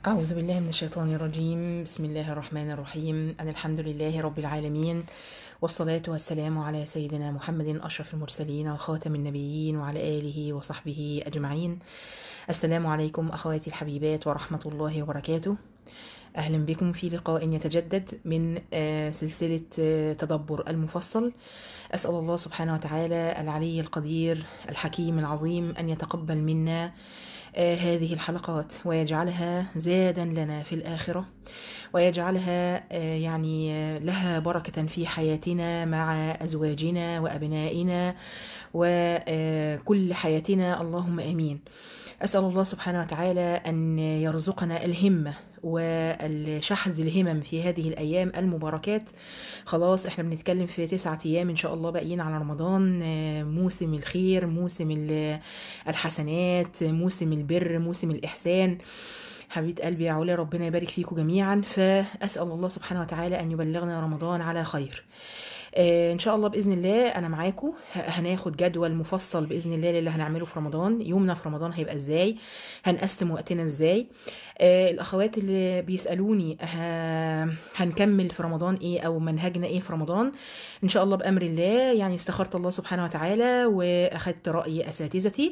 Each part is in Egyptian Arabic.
أعوذ بالله من الشيطان الرجيم بسم الله الرحمن الرحيم أنا الحمد لله رب العالمين والصلاة والسلام على سيدنا محمد أشرف المرسلين وخاتم النبيين وعلى آله وصحبه أجمعين السلام عليكم أخواتي الحبيبات ورحمة الله وبركاته أهلا بكم في لقاء يتجدد من آه، سلسلة آه، تدبر المفصل أسأل الله سبحانه وتعالى العلي القدير الحكيم العظيم أن يتقبل منا آه، هذه الحلقات ويجعلها زادا لنا في الآخرة ويجعلها آه، يعني آه، لها بركة في حياتنا مع أزواجنا وأبنائنا وكل حياتنا اللهم آمين أسأل الله سبحانه وتعالى أن يرزقنا الهمة والشحذ الهمم في هذه الأيام المباركات خلاص احنا بنتكلم في تسعة أيام إن شاء الله باقيين على رمضان آه، موسم الخير موسم ال- الحسنات موسم البر موسم الإحسان حبيبة قلبي يا علا ربنا يبارك فيكم جميعا فأسأل الله سبحانه وتعالى أن يبلغنا رمضان على خير آه، ان شاء الله باذن الله انا معاكم ه- هناخد جدول مفصل باذن الله للي هنعمله في رمضان يومنا في رمضان هيبقى ازاي هنقسم وقتنا ازاي آه، الاخوات اللي بيسالوني ه- هنكمل في رمضان ايه او منهجنا ايه في رمضان ان شاء الله بامر الله يعني استخرت الله سبحانه وتعالى واخدت راي اساتذتي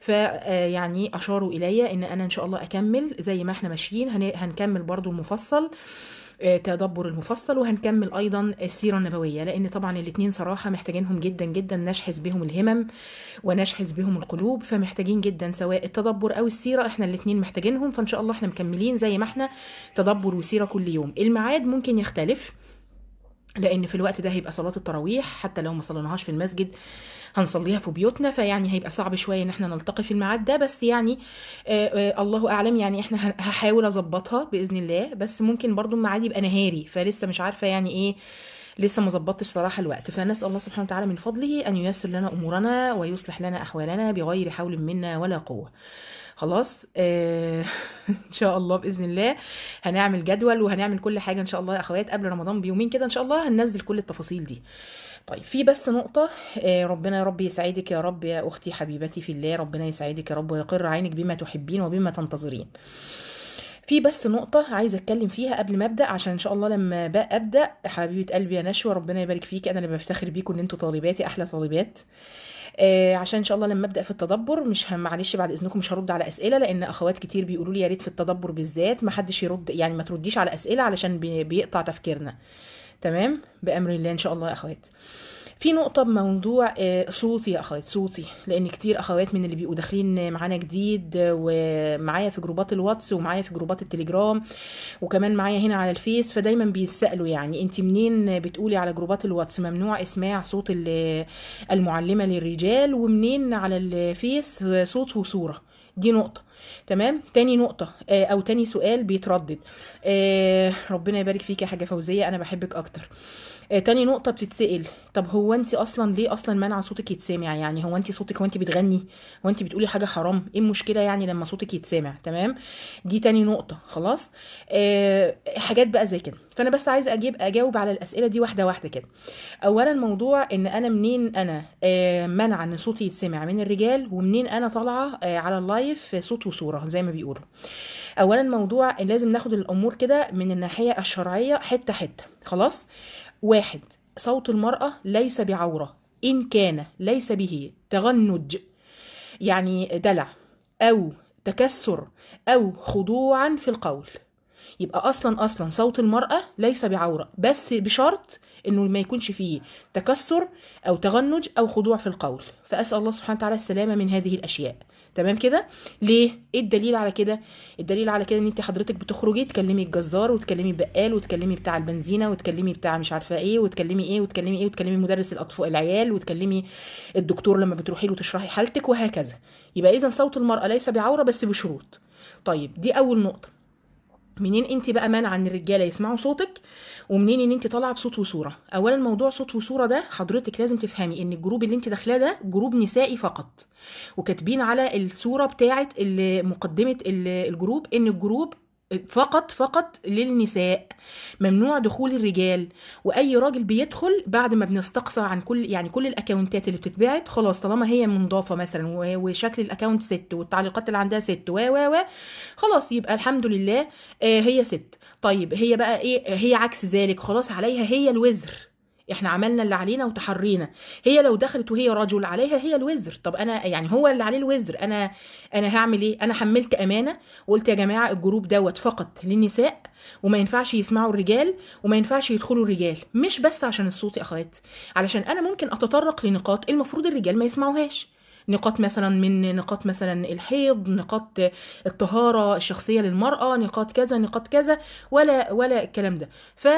فيعني اشاروا الي ان انا ان شاء الله اكمل زي ما احنا ماشيين هن- هنكمل برضو المفصل آه، تدبر المفصل وهنكمل ايضا السيره النبويه لان طبعا الاثنين صراحه محتاجينهم جدا جدا نشحذ بهم الهمم ونشحذ بهم القلوب فمحتاجين جدا سواء التدبر او السيره احنا الاثنين محتاجينهم فان شاء الله احنا مكملين زي ما احنا تدبر وسيره كل يوم الميعاد ممكن يختلف لان في الوقت ده هيبقى صلاه التراويح حتى لو ما صليناهاش في المسجد هنصليها في بيوتنا فيعني هيبقى صعب شويه ان احنا نلتقي في الميعاد ده بس يعني آه، آه، الله اعلم يعني احنا هن- هحاول اظبطها باذن الله بس ممكن برضو الميعاد يبقى نهاري فلسه مش عارفه يعني ايه لسه ما ظبطتش صراحه الوقت فنسال الله سبحانه وتعالى من فضله ان ييسر لنا امورنا ويصلح لنا احوالنا بغير حول منا ولا قوه خلاص آه ان شاء الله باذن الله هنعمل جدول وهنعمل كل حاجه ان شاء الله يا اخوات قبل رمضان بيومين كده ان شاء الله هننزل كل التفاصيل دي طيب في بس نقطة آه، ربنا يا رب يسعدك يا رب يا أختي حبيبتي في الله ربنا يسعدك يا رب ويقر عينك بما تحبين وبما تنتظرين في بس نقطة عايزة أتكلم فيها قبل ما أبدأ عشان إن شاء الله لما بقى أبدأ حبيبة قلبي يا نشوى ربنا يبارك فيك أنا اللي بفتخر بيكم إن أنتوا طالباتي أحلى طالبات آه، عشان ان شاء الله لما ابدا في التدبر مش هم معلش بعد اذنكم مش هرد على اسئله لان اخوات كتير بيقولوا لي يا ريت في التدبر بالذات ما حدش يرد يعني ما ترديش على اسئله علشان بي- بيقطع تفكيرنا تمام بامر الله ان شاء الله يا اخوات في نقطة بموضوع آه، صوتي يا أخوات صوتي لأن كتير أخوات من اللي بيبقوا داخلين معانا جديد آه، ومعايا في جروبات الواتس ومعايا في جروبات التليجرام وكمان معايا هنا على الفيس فدايما بيتسألوا يعني انت منين بتقولي على جروبات الواتس ممنوع اسماع صوت ال- المعلمة للرجال ومنين على الفيس صوت وصورة دي نقطة تمام تاني نقطة آه، أو تاني سؤال بيتردد آه، ربنا يبارك فيك يا حاجة فوزية أنا بحبك أكتر آه، تاني نقطة بتتسأل طب هو انت اصلا ليه اصلا مانعة صوتك يتسمع يعني هو انت صوتك وانت بتغني هو انت بتقولي حاجة حرام ايه المشكلة يعني لما صوتك يتسمع تمام دي تاني نقطة خلاص آه حاجات بقى زي كده فانا بس عايزة اجيب اجاوب على الاسئلة دي واحدة واحدة كده اولا موضوع ان انا منين انا آه مانعة ان صوتي يتسمع من الرجال ومنين انا طالعة آه على اللايف صوت وصورة زي ما بيقولوا اولا موضوع إن لازم ناخد الامور كده من الناحية الشرعية حتة حتة خلاص واحد صوت المرأة ليس بعورة إن كان ليس به تغنج يعني دلع أو تكسر أو خضوعا في القول يبقى أصلا أصلا صوت المرأة ليس بعورة بس بشرط إنه ما يكونش فيه تكسر أو تغنج أو خضوع في القول فأسأل الله سبحانه وتعالى السلامة من هذه الأشياء تمام كده ليه ايه الدليل على كده الدليل على كده ان انت حضرتك بتخرجي تكلمي الجزار وتكلمي البقال وتكلمي بتاع البنزينه وتكلمي بتاع مش عارفه ايه وتكلمي ايه وتكلمي ايه وتكلمي مدرس الاطفال العيال وتكلمي الدكتور لما بتروحي له تشرحي حالتك وهكذا يبقى اذا صوت المراه ليس بعوره بس بشروط طيب دي اول نقطه منين انت بقى مانعه ان الرجاله يسمعوا صوتك ومنين ان انت طالعه بصوت وصوره اولا موضوع صوت وصوره ده حضرتك لازم تفهمي ان الجروب اللي انت داخلاه ده جروب نسائي فقط وكاتبين على الصوره بتاعه ال- مقدمه ال- الجروب ان الجروب فقط فقط للنساء ممنوع دخول الرجال واي راجل بيدخل بعد ما بنستقصى عن كل يعني كل الاكونتات اللي بتتبعت خلاص طالما هي منضافه مثلا و- وشكل الاكونت ست والتعليقات اللي عندها ست و و و خلاص يبقى الحمد لله آه، هي ست طيب هي بقى ايه هي عكس ذلك خلاص عليها هي الوزر احنا عملنا اللي علينا وتحرينا هي لو دخلت وهي رجل عليها هي الوزر طب انا يعني هو اللي عليه الوزر انا انا هعمل ايه انا حملت امانه وقلت يا جماعه الجروب دوت فقط للنساء وما ينفعش يسمعوا الرجال وما ينفعش يدخلوا الرجال مش بس عشان الصوت يا اخوات علشان انا ممكن اتطرق لنقاط المفروض الرجال ما يسمعوهاش نقاط مثلا من نقاط مثلا الحيض نقاط الطهاره الشخصيه للمراه نقاط كذا نقاط كذا ولا ولا الكلام ده ف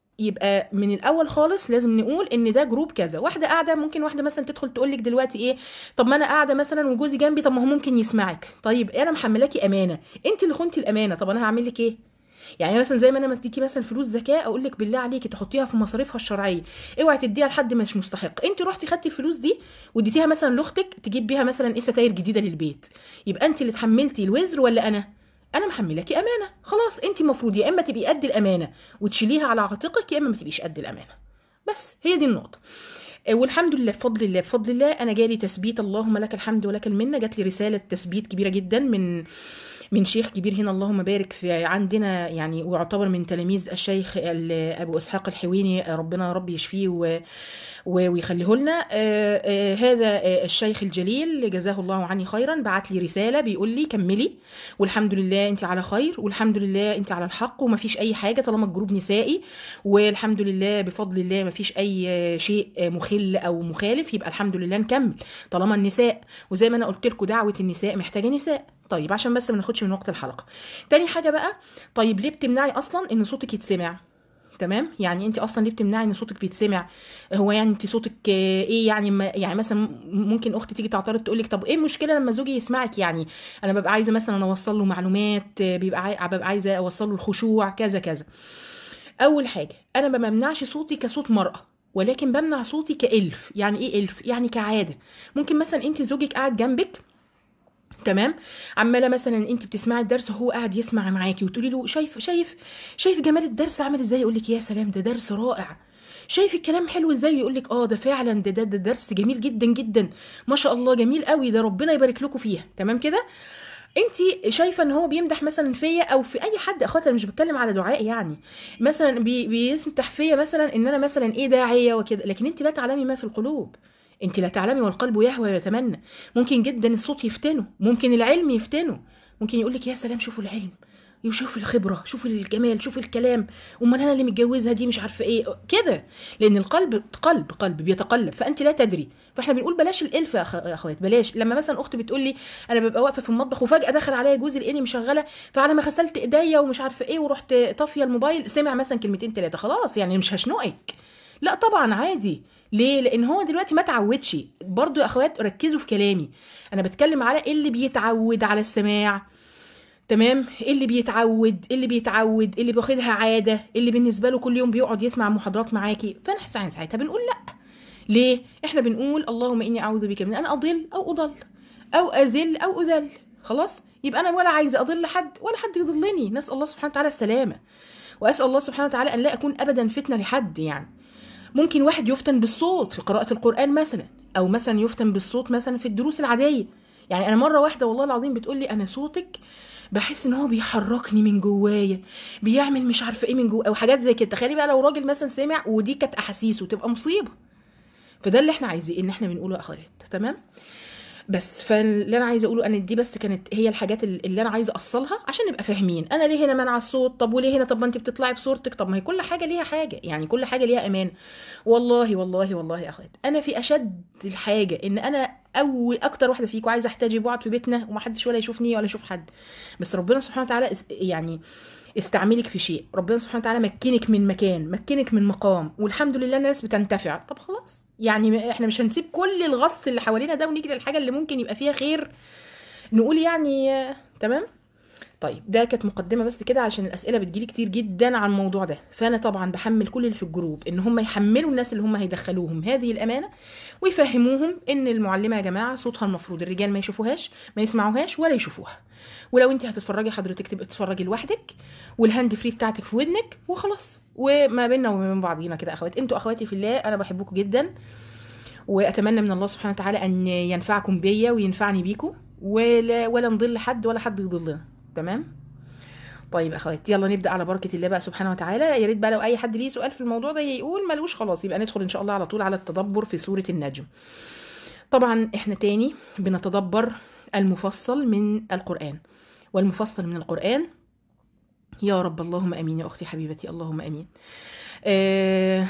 يبقى من الاول خالص لازم نقول ان ده جروب كذا واحده قاعده ممكن واحده مثلا تدخل تقول لك دلوقتي ايه طب ما انا قاعده مثلا وجوزي جنبي طب ما هو ممكن يسمعك طيب انا محملاكي امانه انت اللي خنتي الامانه طب انا هعمل لك ايه يعني مثلا زي ما انا مديكي مثلا فلوس زكاه اقول لك بالله عليكي تحطيها في مصاريفها الشرعيه اوعي تديها لحد مش مستحق انت رحتي خدتي الفلوس دي واديتيها مثلا لاختك تجيب بيها مثلا ايه ستاير جديده للبيت يبقى انت اللي اتحملتي الوزر ولا انا انا محملاكي امانه خلاص انت المفروض يا اما تبقي قد الامانه وتشيليها على عاتقك يا اما ما تبقيش قد الامانه بس هي دي النقطه آه، والحمد لله بفضل الله بفضل الله انا جالي تثبيت اللهم لك الحمد ولك المنه جات لي رساله تثبيت كبيره جدا من من شيخ كبير هنا اللهم بارك في عندنا يعني ويعتبر من تلاميذ الشيخ ال- ابو اسحاق الحويني ربنا يا رب يشفيه و و- ويخليه لنا آه، آه، هذا آه، الشيخ الجليل جزاه الله عني خيرا بعت لي رساله بيقول لي كملي والحمد لله انت على خير والحمد لله انت على الحق ومفيش اي حاجه طالما الجروب نسائي والحمد لله بفضل الله مفيش اي شيء مخل او مخالف يبقى الحمد لله نكمل طالما النساء وزي ما انا قلت لكم دعوه النساء محتاجه نساء طيب عشان بس ما ناخدش من وقت الحلقه تاني حاجه بقى طيب ليه بتمنعي اصلا ان صوتك يتسمع تمام يعني انت اصلا ليه بتمنعي ان صوتك بيتسمع هو يعني انت صوتك آه، ايه يعني ما يعني مثلا ممكن اختي تيجي تعترض تقول لك طب ايه المشكله لما زوجي يسمعك يعني انا ببقى عايزه مثلا اوصل له معلومات آه، بيبقى عاي... ببقى عايزه اوصل له الخشوع كذا كذا اول حاجه انا ما بمنعش صوتي كصوت مراه ولكن بمنع صوتي كالف يعني ايه الف يعني كعاده ممكن مثلا انت زوجك قاعد جنبك تمام عماله مثلا انت بتسمعي الدرس وهو قاعد يسمع معاكي وتقولي له شايف شايف شايف جمال الدرس عامل ازاي يقول لك يا سلام ده درس رائع شايف الكلام حلو ازاي يقول لك اه ده فعلا ده, ده ده درس جميل جدا جدا ما شاء الله جميل قوي ده ربنا يبارك لكم فيها تمام كده انت شايفه ان هو بيمدح مثلا فيا او في اي حد اخواتي انا مش بتكلم على دعاء يعني مثلا بي بيمدح فيا مثلا ان انا مثلا ايه داعيه وكده لكن انت لا تعلمي ما في القلوب انت لا تعلمي والقلب يهوى ويتمنى ممكن جدا الصوت يفتنه ممكن العلم يفتنه ممكن يقول لك يا سلام شوفوا العلم يشوف الخبرة شوف الجمال شوف الكلام امال انا اللي متجوزها دي مش عارفه ايه كده لان القلب قلب قلب بيتقلب فانت لا تدري فاحنا بنقول بلاش الالف يا أخ- يا اخوات بلاش لما مثلا اختي بتقول لي انا ببقى واقفه في المطبخ وفجاه دخل عليا جوزي لاني مشغله فعلى ما غسلت ايديا ومش عارفه ايه ورحت طافيه الموبايل سمع مثلا كلمتين ثلاثه خلاص يعني مش هشنقك لا طبعا عادي ليه لان هو دلوقتي ما تعودش برضو يا اخوات ركزوا في كلامي انا بتكلم على اللي بيتعود على السماع تمام اللي بيتعود اللي بيتعود اللي بياخدها عاده اللي بالنسبه له كل يوم بيقعد يسمع محاضرات معاكي فانا ساعتها ساعتها بنقول لا ليه احنا بنقول اللهم اني اعوذ بك من ان اضل او اضل او اذل او اذل خلاص يبقى انا ولا عايزه اضل حد ولا حد يضلني نسال الله سبحانه وتعالى السلامه واسال الله سبحانه وتعالى ان لا اكون ابدا فتنه لحد يعني ممكن واحد يفتن بالصوت في قراءه القران مثلا او مثلا يفتن بالصوت مثلا في الدروس العاديه يعني انا مره واحده والله العظيم بتقول لي انا صوتك بحس ان هو بيحركني من جوايا بيعمل مش عارفه ايه من جوا او حاجات زي كده تخيلي بقى لو راجل مثلا سمع ودي كانت احاسيسه تبقى مصيبه فده اللي احنا عايزين ان احنا بنقوله يا اخوات تمام بس فاللي انا عايزه اقوله ان دي بس كانت هي الحاجات اللي انا عايزه اوصلها عشان نبقى فاهمين انا ليه هنا منع الصوت طب وليه هنا طب ما انت بتطلعي بصورتك طب ما هي كل حاجه ليها حاجه يعني كل حاجه ليها امان والله والله والله يا اخوات انا في اشد الحاجه ان انا اول اكتر واحده فيكم عايزه احتاجي واقعد في بيتنا ومحدش ولا يشوفني ولا يشوف حد بس ربنا سبحانه وتعالى اس- يعني استعملك في شيء ربنا سبحانه وتعالى مكنك من مكان مكنك من مقام والحمد لله الناس بتنتفع طب خلاص يعني احنا مش هنسيب كل الغص اللي حوالينا ده ونيجي للحاجه اللي ممكن يبقى فيها خير نقول يعني آه، تمام طيب ده كانت مقدمه بس كده عشان الاسئله بتجيلي كتير جدا عن الموضوع ده فانا طبعا بحمل كل اللي في الجروب ان هم يحملوا الناس اللي هم هيدخلوهم هذه الامانه ويفهموهم ان المعلمه يا جماعه صوتها المفروض الرجال ما يشوفوهاش ما يسمعوهاش ولا يشوفوها ولو انت هتتفرجي حضرتك تبقي تتفرجي لوحدك والهاند فري بتاعتك في ودنك وخلاص وما بيننا وما بين بعضينا كده اخوات انتوا اخواتي في الله انا بحبكم جدا واتمنى من الله سبحانه وتعالى ان ينفعكم بيا وينفعني بيكم ولا ولا نضل حد ولا حد يضلنا تمام طيب اخوات يلا نبدا على بركه الله بقى سبحانه وتعالى يا ريت بقى لو اي حد ليه سؤال في الموضوع ده يقول ملوش خلاص يبقى ندخل ان شاء الله على طول على التدبر في سوره النجم طبعا احنا تاني بنتدبر المفصل من القران والمفصل من القران يا رب اللهم امين يا اختي حبيبتي اللهم امين آه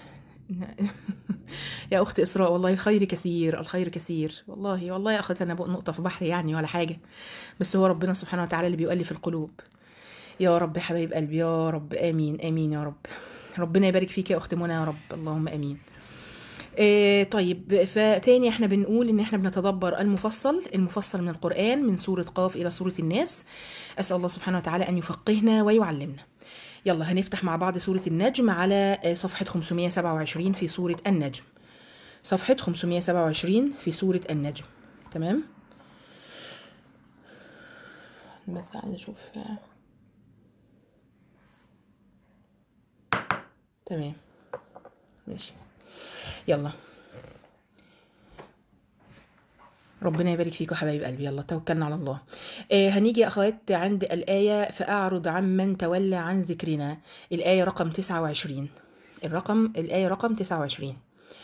يا اخت اسراء والله الخير كثير الخير كثير والله والله يا اخواتي انا نقطه في بحر يعني ولا حاجه بس هو ربنا سبحانه وتعالى اللي بيؤلف القلوب يا رب حبايب قلبي يا رب امين امين يا رب ربنا يبارك فيك يا اخت منى يا رب اللهم امين إيه طيب فتاني احنا بنقول ان احنا بنتدبر المفصل المفصل من القرآن من سورة قاف إلى سورة الناس أسأل الله سبحانه وتعالى أن يفقهنا ويعلمنا يلا هنفتح مع بعض سورة النجم على صفحة 527 في سورة النجم صفحة 527 في سورة النجم تمام بس عايزة أشوف تمام ماشي يلا ربنا يبارك فيكم حبايب قلبي يلا توكلنا على الله آه هنيجي يا اخوات عند الآية فأعرض عمن تولى عن ذكرنا الآية رقم 29 الرقم الآية رقم 29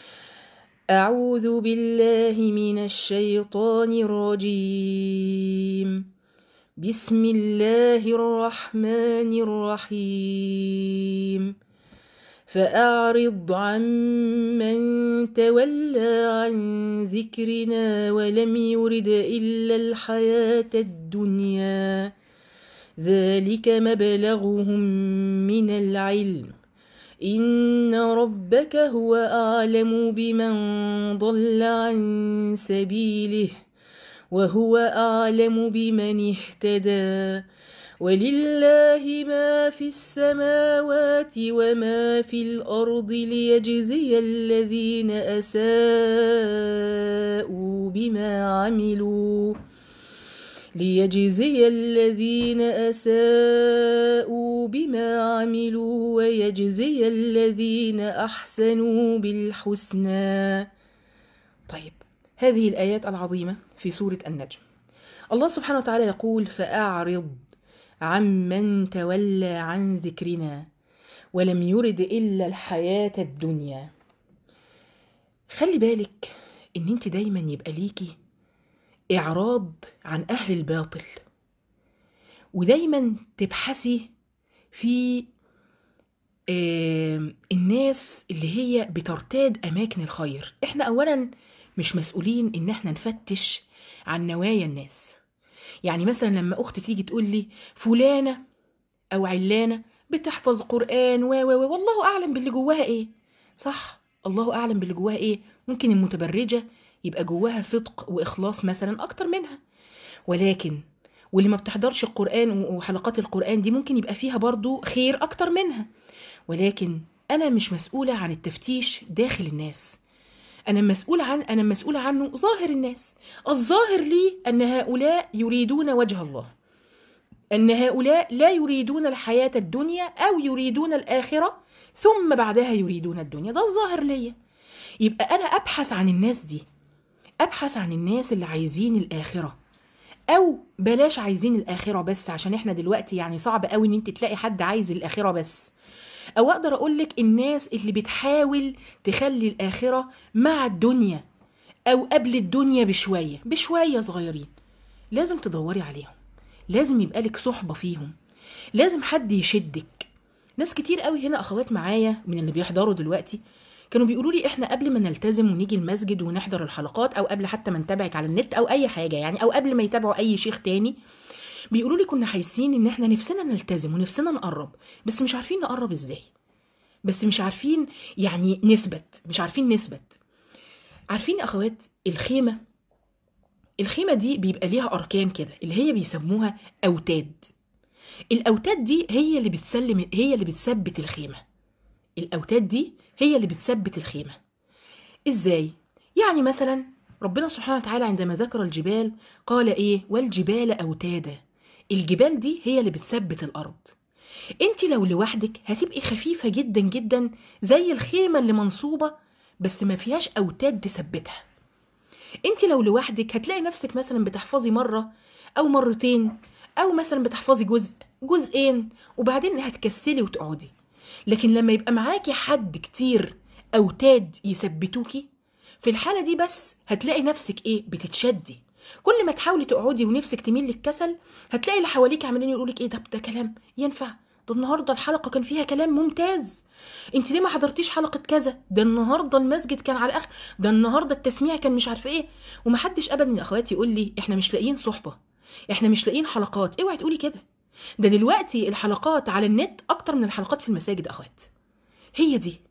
أعوذ بالله من الشيطان الرجيم بسم الله الرحمن الرحيم فأعرض عمن تولى عن ذكرنا ولم يرد إلا الحياة الدنيا ذلك مبلغهم من العلم إن ربك هو أعلم بمن ضل عن سبيله وهو أعلم بمن اهتدى ولله ما في السماوات وما في الأرض ليجزي الذين أساءوا بما عملوا ليجزي الذين أساءوا بما عملوا ويجزي الذين أحسنوا بالحسنى طيب هذه الآيات العظيمة في سورة النجم الله سبحانه وتعالى يقول فأعرض عمن تولى عن ذكرنا ولم يرد إلا الحياة الدنيا خلي بالك إن أنت دايما يبقى ليكي إعراض عن أهل الباطل ودايما تبحثي في الناس اللي هي بترتاد أماكن الخير إحنا أولا مش مسؤولين إن إحنا نفتش عن نوايا الناس يعني مثلا لما اختي تيجي تقول لي فلانه او علانه بتحفظ قران و و والله اعلم باللي جواها ايه صح الله اعلم باللي جواها ايه ممكن المتبرجه يبقى جواها صدق واخلاص مثلا اكتر منها ولكن واللي ما بتحضرش القران وحلقات القران دي ممكن يبقى فيها برضو خير اكتر منها ولكن انا مش مسؤوله عن التفتيش داخل الناس أنا مسؤول عن أنا مسؤولة عنه ظاهر الناس الظاهر لي أن هؤلاء يريدون وجه الله أن هؤلاء لا يريدون الحياة الدنيا أو يريدون الآخرة ثم بعدها يريدون الدنيا ده الظاهر ليا يبقى أنا أبحث عن الناس دي أبحث عن الناس اللي عايزين الآخرة أو بلاش عايزين الآخرة بس عشان إحنا دلوقتي يعني صعب قوي إن أنت تلاقي حد عايز الآخرة بس او اقدر اقولك الناس اللي بتحاول تخلي الاخره مع الدنيا او قبل الدنيا بشويه بشويه صغيرين لازم تدوري عليهم لازم يبقى لك صحبه فيهم لازم حد يشدك ناس كتير قوي هنا اخوات معايا من اللي بيحضروا دلوقتي كانوا بيقولوا لي احنا قبل ما نلتزم ونيجي المسجد ونحضر الحلقات او قبل حتى ما نتابعك على النت او اي حاجه يعني او قبل ما يتابعوا اي شيخ تاني بيقولوا لي كنا حاسين ان احنا نفسنا نلتزم ونفسنا نقرب بس مش عارفين نقرب ازاي بس مش عارفين يعني نثبت مش عارفين نثبت عارفين يا اخوات الخيمه الخيمه دي بيبقى ليها اركان كده اللي هي بيسموها اوتاد الاوتاد دي هي اللي بتسلم هي اللي بتثبت الخيمه الاوتاد دي هي اللي بتثبت الخيمه ازاي يعني مثلا ربنا سبحانه وتعالى عندما ذكر الجبال قال ايه والجبال اوتادا الجبال دي هي اللي بتثبت الارض انت لو لوحدك هتبقي خفيفه جدا جدا زي الخيمه اللي منصوبه بس ما فيهاش اوتاد تثبتها انت لو لوحدك هتلاقي نفسك مثلا بتحفظي مره او مرتين او مثلا بتحفظي جزء جزئين وبعدين هتكسلي وتقعدي لكن لما يبقى معاكي حد كتير اوتاد يثبتوكي في الحالة دي بس هتلاقي نفسك ايه بتتشدي كل ما تحاولي تقعدي ونفسك تميل للكسل هتلاقي اللي حواليك عمالين يقولك ايه ده ده كلام ينفع ده النهارده الحلقة كان فيها كلام ممتاز انت ليه ما حضرتيش حلقة كذا ده النهارده المسجد كان على اخر ده النهارده التسميع كان مش عارفه ايه ومحدش ابدا يا اخواتي يقول لي احنا مش لاقيين صحبة احنا مش لاقيين حلقات اوعي تقولي كده ده دلوقتي الحلقات على النت اكتر من الحلقات في المساجد اخوات هي دي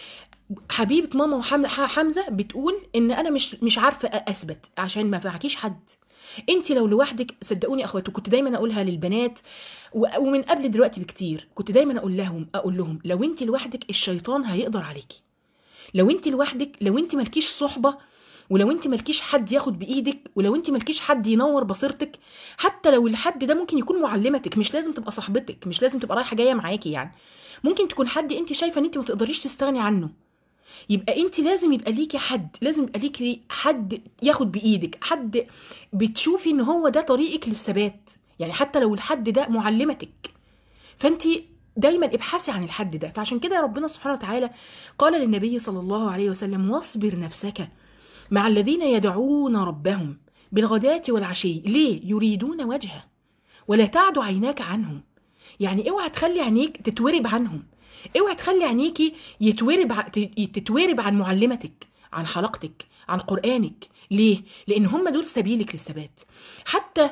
حبيبه ماما وحمزه بتقول ان انا مش مش عارفه اثبت عشان ما معكيش حد انت لو لوحدك صدقوني اخواتي كنت دايما اقولها للبنات ومن قبل دلوقتي بكتير كنت دايما اقول لهم اقول لهم لو انت لوحدك الشيطان هيقدر عليكي لو انت لوحدك لو انت مالكيش صحبه ولو انت مالكيش حد ياخد بايدك ولو انت مالكيش حد ينور بصيرتك حتى لو الحد ده ممكن يكون معلمتك مش لازم تبقى صاحبتك مش لازم تبقى رايحه جايه معاكي يعني ممكن تكون حد انت شايفه ان انت ما تقدريش تستغني عنه يبقى انت لازم يبقى ليكي حد لازم يبقى ليكي حد ياخد بايدك حد بتشوفي ان هو ده طريقك للثبات يعني حتى لو الحد ده معلمتك فانت دايما ابحثي عن الحد ده فعشان كده ربنا سبحانه وتعالى قال للنبي صلى الله عليه وسلم واصبر نفسك مع الذين يدعون ربهم بالغداة والعشي ليه يريدون وجهه ولا تعد عيناك عنهم يعني اوعى تخلي عينيك تتورب عنهم اوعى تخلي عينيكي يتورب تتورب عن معلمتك عن حلقتك عن قرآنك ليه؟ لأن هم دول سبيلك للثبات حتى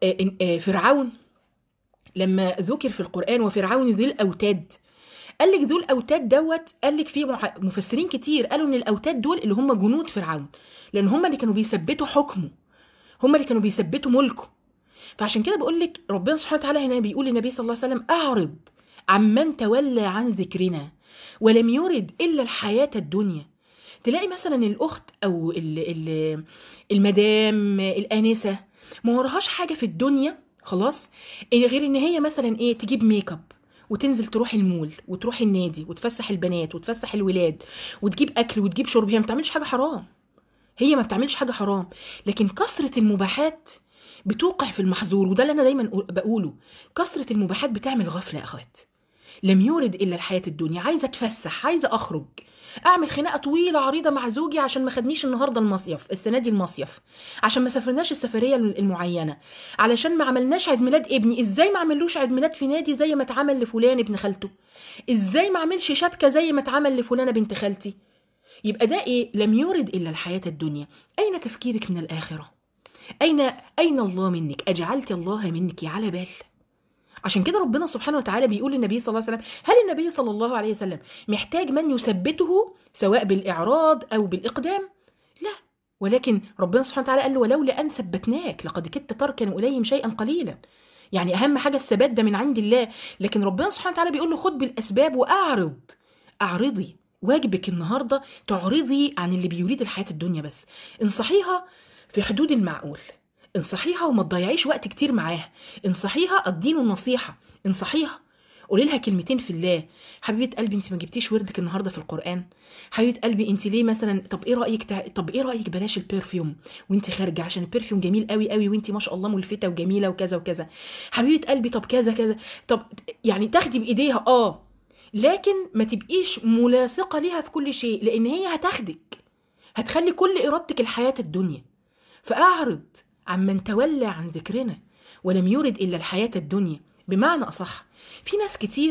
فرعون لما ذكر في القرآن وفرعون ذي الأوتاد قال لك ذو الاوتاد دوت قال لك في مفسرين كتير قالوا ان الاوتاد دول اللي هم جنود فرعون لان هم اللي كانوا بيثبتوا حكمه هم اللي كانوا بيثبتوا ملكه فعشان كده بقول لك ربنا سبحانه وتعالى هنا بيقول للنبي صلى الله عليه وسلم اعرض عمن تولى عن ذكرنا ولم يرد الا الحياه الدنيا تلاقي مثلا الاخت او ال ال المدام الانسه ما وراهاش حاجه في الدنيا خلاص غير ان هي مثلا ايه تجيب ميك اب وتنزل تروح المول وتروح النادي وتفسح البنات وتفسح الولاد وتجيب اكل وتجيب شرب هي ما بتعملش حاجه حرام هي ما بتعملش حاجه حرام لكن كثره المباحات بتوقع في المحظور وده اللي انا دايما بقوله كثره المباحات بتعمل غفله يا اخوات لم يورد الا الحياه الدنيا عايزه اتفسح عايزه اخرج اعمل خناقه طويله عريضه مع زوجي عشان ما خدنيش النهارده المصيف السنه دي المصيف عشان ما سافرناش السفريه المعينه علشان ما عملناش عيد ميلاد ابني ازاي ما عملوش عيد ميلاد في نادي زي ما اتعمل لفلان ابن خالته ازاي ما عملش شبكه زي ما اتعمل لفلانه بنت خالتي يبقى ده ايه لم يورد الا الحياه الدنيا اين تفكيرك من الاخره اين اين الله منك اجعلت الله منك على بال عشان كده ربنا سبحانه وتعالى بيقول للنبي صلى الله عليه وسلم هل النبي صلى الله عليه وسلم محتاج من يثبته سواء بالإعراض أو بالإقدام لا ولكن ربنا سبحانه وتعالى قال له ولولا أن ثبتناك لقد كدت تركن إليهم شيئا قليلا يعني أهم حاجة الثبات ده من عند الله لكن ربنا سبحانه وتعالى بيقول له خد بالأسباب وأعرض أعرضي واجبك النهاردة تعرضي عن اللي بيريد الحياة الدنيا بس انصحيها في حدود المعقول انصحيها وما تضيعيش وقت كتير معاها انصحيها اديله النصيحه انصحيها قولي لها كلمتين في الله حبيبه قلبي انت ما جبتيش وردك النهارده في القران حبيبه قلبي انت ليه مثلا طب ايه رايك تع... طب ايه رايك بلاش البرفيوم وانت خارجه عشان البرفيوم جميل قوي قوي وانت ما شاء الله ملفته وجميله وكذا وكذا حبيبه قلبي طب كذا كذا طب يعني تاخدي بايديها اه لكن ما تبقيش ملاصقه ليها في كل شيء لان هي هتاخدك هتخلي كل ارادتك الحياه الدنيا فاعرض عمن تولى عن ذكرنا ولم يرد إلا الحياة الدنيا بمعنى أصح في ناس كتير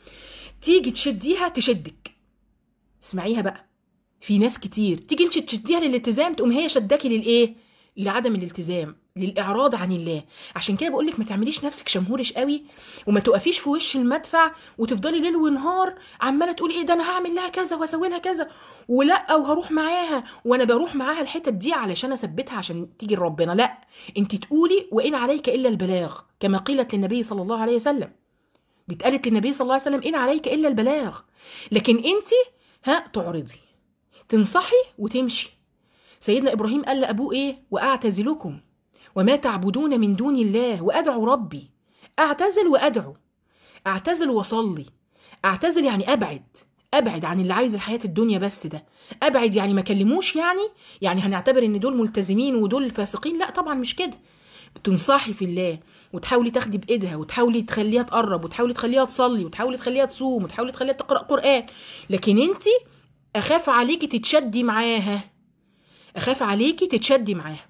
تيجي تشديها تشدك اسمعيها بقى في ناس كتير تيجي انت تشديها للالتزام تقوم هي شداكي للايه لعدم الالتزام للاعراض عن الله عشان كده بقول لك ما تعمليش نفسك شمهورش قوي وما تقفيش في وش المدفع وتفضلي ليل ونهار عماله تقولي ايه ده انا هعمل لها كذا واسوي لها كذا ولا وهروح معاها وانا بروح معاها الحتت دي علشان اثبتها عشان تيجي لربنا لا انت تقولي وان عليك الا البلاغ كما قيلت للنبي صلى الله عليه وسلم دي اتقالت للنبي صلى الله عليه وسلم ان عليك الا البلاغ لكن انت ها تعرضي تنصحي وتمشي سيدنا ابراهيم قال لابوه ايه واعتزلكم وما تعبدون من دون الله وادعو ربي اعتزل وادعو اعتزل واصلي اعتزل يعني ابعد ابعد عن اللي عايز الحياه الدنيا بس ده ابعد يعني ما كلموش يعني يعني هنعتبر ان دول ملتزمين ودول فاسقين لا طبعا مش كده بتنصحي في الله وتحاولي تاخدي بايدها وتحاولي تخليها تقرب وتحاولي تخليها تصلي وتحاولي تخليها تصوم وتحاولي تخليها تقرا قران لكن انت اخاف عليكي تتشدي معاها اخاف عليكي تتشدي معاها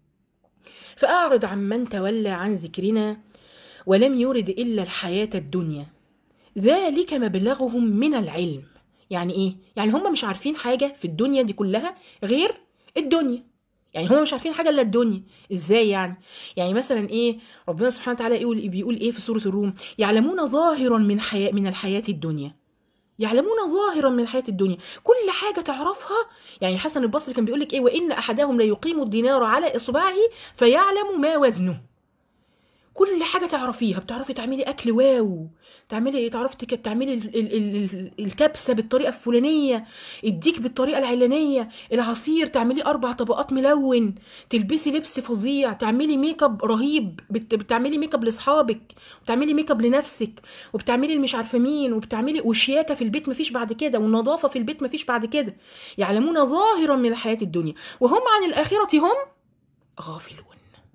فاعرض عن من تولى عن ذكرنا ولم يرد الا الحياه الدنيا ذلك مبلغهم من العلم يعني ايه يعني هم مش عارفين حاجه في الدنيا دي كلها غير الدنيا يعني هم مش عارفين حاجه الا الدنيا ازاي يعني يعني مثلا ايه ربنا سبحانه وتعالى يقول بيقول ايه في سوره الروم يعلمون ظاهرا من حياة من الحياه الدنيا يعلمون ظاهرا من الحياه الدنيا كل حاجه تعرفها يعني الحسن البصري كان بيقول لك ايه وان احدهم ليقيم الدينار على اصبعه فيعلم ما وزنه كل حاجه تعرفيها بتعرفي تعملي اكل واو تعملي تعرفي تك- تعملي ال- ال- ال- الكبسه بالطريقه الفلانيه الديك بالطريقه العلانيه العصير تعملي اربع طبقات ملون تلبسي لبس فظيع تعملي ميك اب رهيب بت- بتعملي ميك اب لاصحابك وبتعملي ميك اب لنفسك وبتعملي اللي مش عارفه مين وبتعملي وشياكه في البيت مفيش بعد كده والنظافه في البيت مفيش بعد كده يعلمون ظاهرا من الحياه الدنيا وهم عن الاخره هم غافلون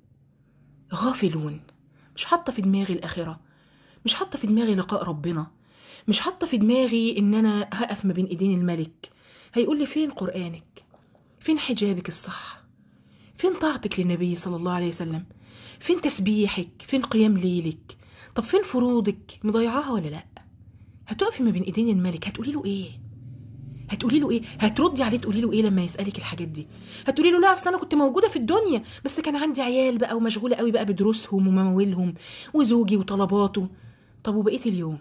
غافلون مش حاطه في دماغي الاخره مش حاطه في دماغي لقاء ربنا مش حاطه في دماغي ان انا هقف ما بين ايدين الملك هيقول لي فين قرانك فين حجابك الصح فين طاعتك للنبي صلى الله عليه وسلم فين تسبيحك فين قيام ليلك طب فين فروضك مضيعاها ولا لا هتقفي ما بين ايدين الملك هتقولي له ايه هتقولي له ايه هتردي عليه تقولي له ايه لما يسالك الحاجات دي هتقولي له لا اصل انا كنت موجوده في الدنيا بس كان عندي عيال بقى ومشغوله قوي بقى بدروسهم ومماويلهم وزوجي وطلباته طب وبقيت اليوم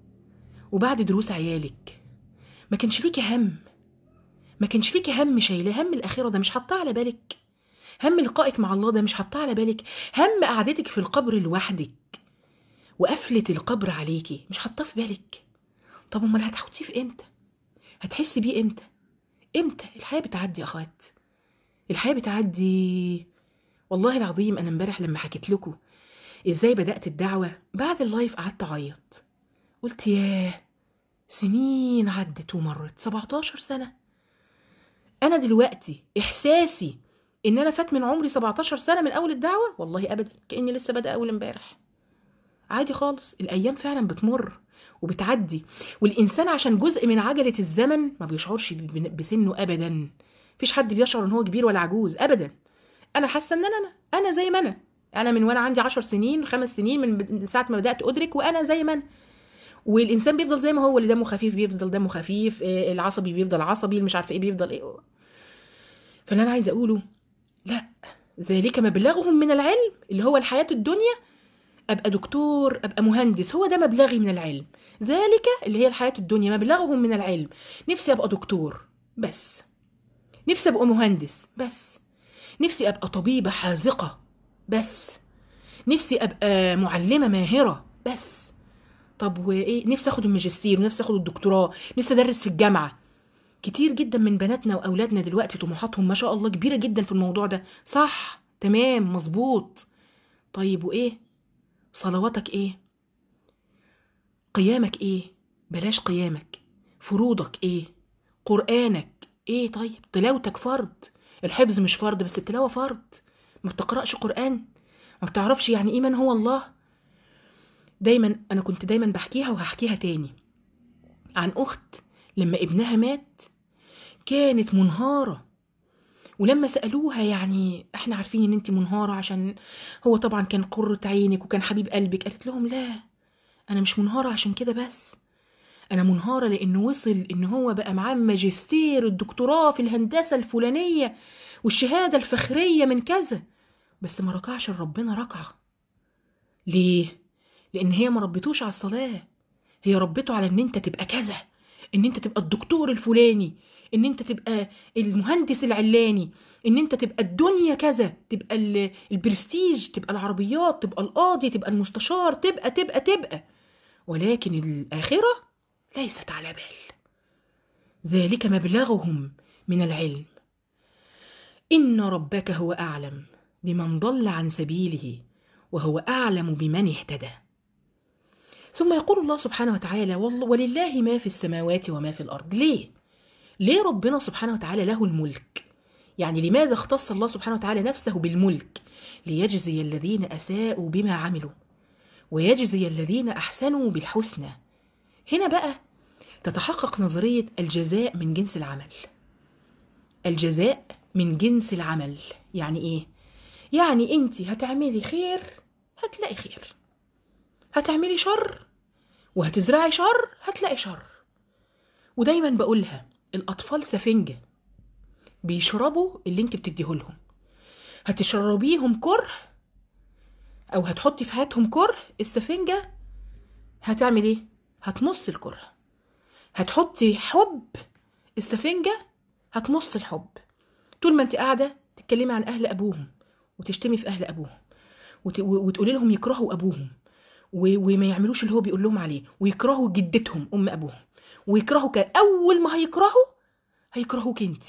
وبعد دروس عيالك ما كانش ليكي هم ما كانش ليكي هم شايله هم الاخره ده مش حاطاه على بالك هم لقائك مع الله ده مش حاطاه على بالك هم قعدتك في القبر لوحدك وقفله القبر عليكي مش حاطاه في بالك طب امال هتحطيه في امتى هتحسي بيه امتى امتى الحياه بتعدي يا اخوات الحياه بتعدي والله العظيم انا امبارح لما حكيت لكم ازاي بدات الدعوه بعد اللايف قعدت اعيط قلت ياه سنين عدت ومرت 17 سنه انا دلوقتي احساسي ان انا فات من عمري 17 سنه من اول الدعوه والله ابدا كاني لسه بادئه اول امبارح عادي خالص الايام فعلا بتمر وبتعدي والانسان عشان جزء من عجله الزمن ما بيشعرش ب- بسنه ابدا مفيش حد بيشعر ان هو كبير ولا عجوز ابدا انا حاسه ان انا انا انا زي ما انا انا من وانا عندي عشر سنين خمس سنين من من ساعه ما بدات ادرك وانا زي ما انا والانسان بيفضل زي ما هو اللي دمه خفيف بيفضل دمه خفيف آه، العصبي بيفضل عصبي اللي مش عارفه ايه بيفضل ايه فاللي انا عايزه اقوله لا ذلك مبلغهم من العلم اللي هو الحياه الدنيا ابقى دكتور ابقى مهندس هو ده مبلغي من العلم ذلك اللي هي الحياه الدنيا مبلغهم من العلم نفسي ابقى دكتور بس نفسي ابقى مهندس بس نفسي ابقى طبيبه حاذقه بس نفسي ابقى معلمه ماهره بس طب وايه نفسي اخد الماجستير ونفسي اخد الدكتوراه نفسي ادرس في الجامعه كتير جدا من بناتنا واولادنا دلوقتي طموحاتهم ما شاء الله كبيره جدا في الموضوع ده صح تمام مظبوط طيب وايه صلواتك ايه قيامك ايه بلاش قيامك فروضك ايه قرانك ايه طيب تلاوتك فرض الحفظ مش فرض بس التلاوه فرض ما بتقراش قران ما بتعرفش يعني ايه من هو الله دايما انا كنت دايما بحكيها وهحكيها تاني عن اخت لما ابنها مات كانت منهاره ولما سالوها يعني احنا عارفين ان انت منهاره عشان هو طبعا كان قرة عينك وكان حبيب قلبك قالت لهم لا انا مش منهاره عشان كده بس انا منهاره لانه وصل ان هو بقى معاه ماجستير الدكتوراه في الهندسه الفلانيه والشهاده الفخريه من كذا بس ما ركعش لربنا ركعه ليه لان هي ما ربتوش على الصلاه هي ربته على ان انت تبقى كذا ان انت تبقى الدكتور الفلاني ان انت تبقى المهندس العلاني ان انت تبقى الدنيا كذا تبقى ال- البرستيج تبقى العربيات تبقى القاضي تبقى المستشار تبقى تبقى تبقى ولكن الآخرة ليست على بال ذلك مبلغهم من العلم إن ربك هو أعلم بمن ضل عن سبيله وهو أعلم بمن اهتدى ثم يقول الله سبحانه وتعالى والله ولله ما في السماوات وما في الأرض ليه؟ ليه ربنا سبحانه وتعالى له الملك؟ يعني لماذا اختص الله سبحانه وتعالى نفسه بالملك؟ ليجزي الذين أساءوا بما عملوا ويجزي الذين أحسنوا بالحسنى هنا بقى تتحقق نظرية الجزاء من جنس العمل الجزاء من جنس العمل يعني ايه يعني انت هتعملي خير هتلاقي خير هتعملي شر وهتزرعي شر هتلاقي شر ودايما بقولها الاطفال سفنجة بيشربوا اللي انت بتديه لهم هتشربيهم كره او هتحطي في حياتهم كره السفنجة هتعمل ايه هتمص الكره هتحطي حب السفنجة هتمص الحب طول ما انت قاعدة تتكلمي عن أهل أبوهم وتشتمي في أهل أبوهم وت... وتقولي لهم يكرهوا أبوهم و... وما يعملوش اللي هو بيقول لهم عليه ويكرهوا جدتهم أم أبوهم ويكرهوا ك... أول ما هيكرهوا هيكرهوك انت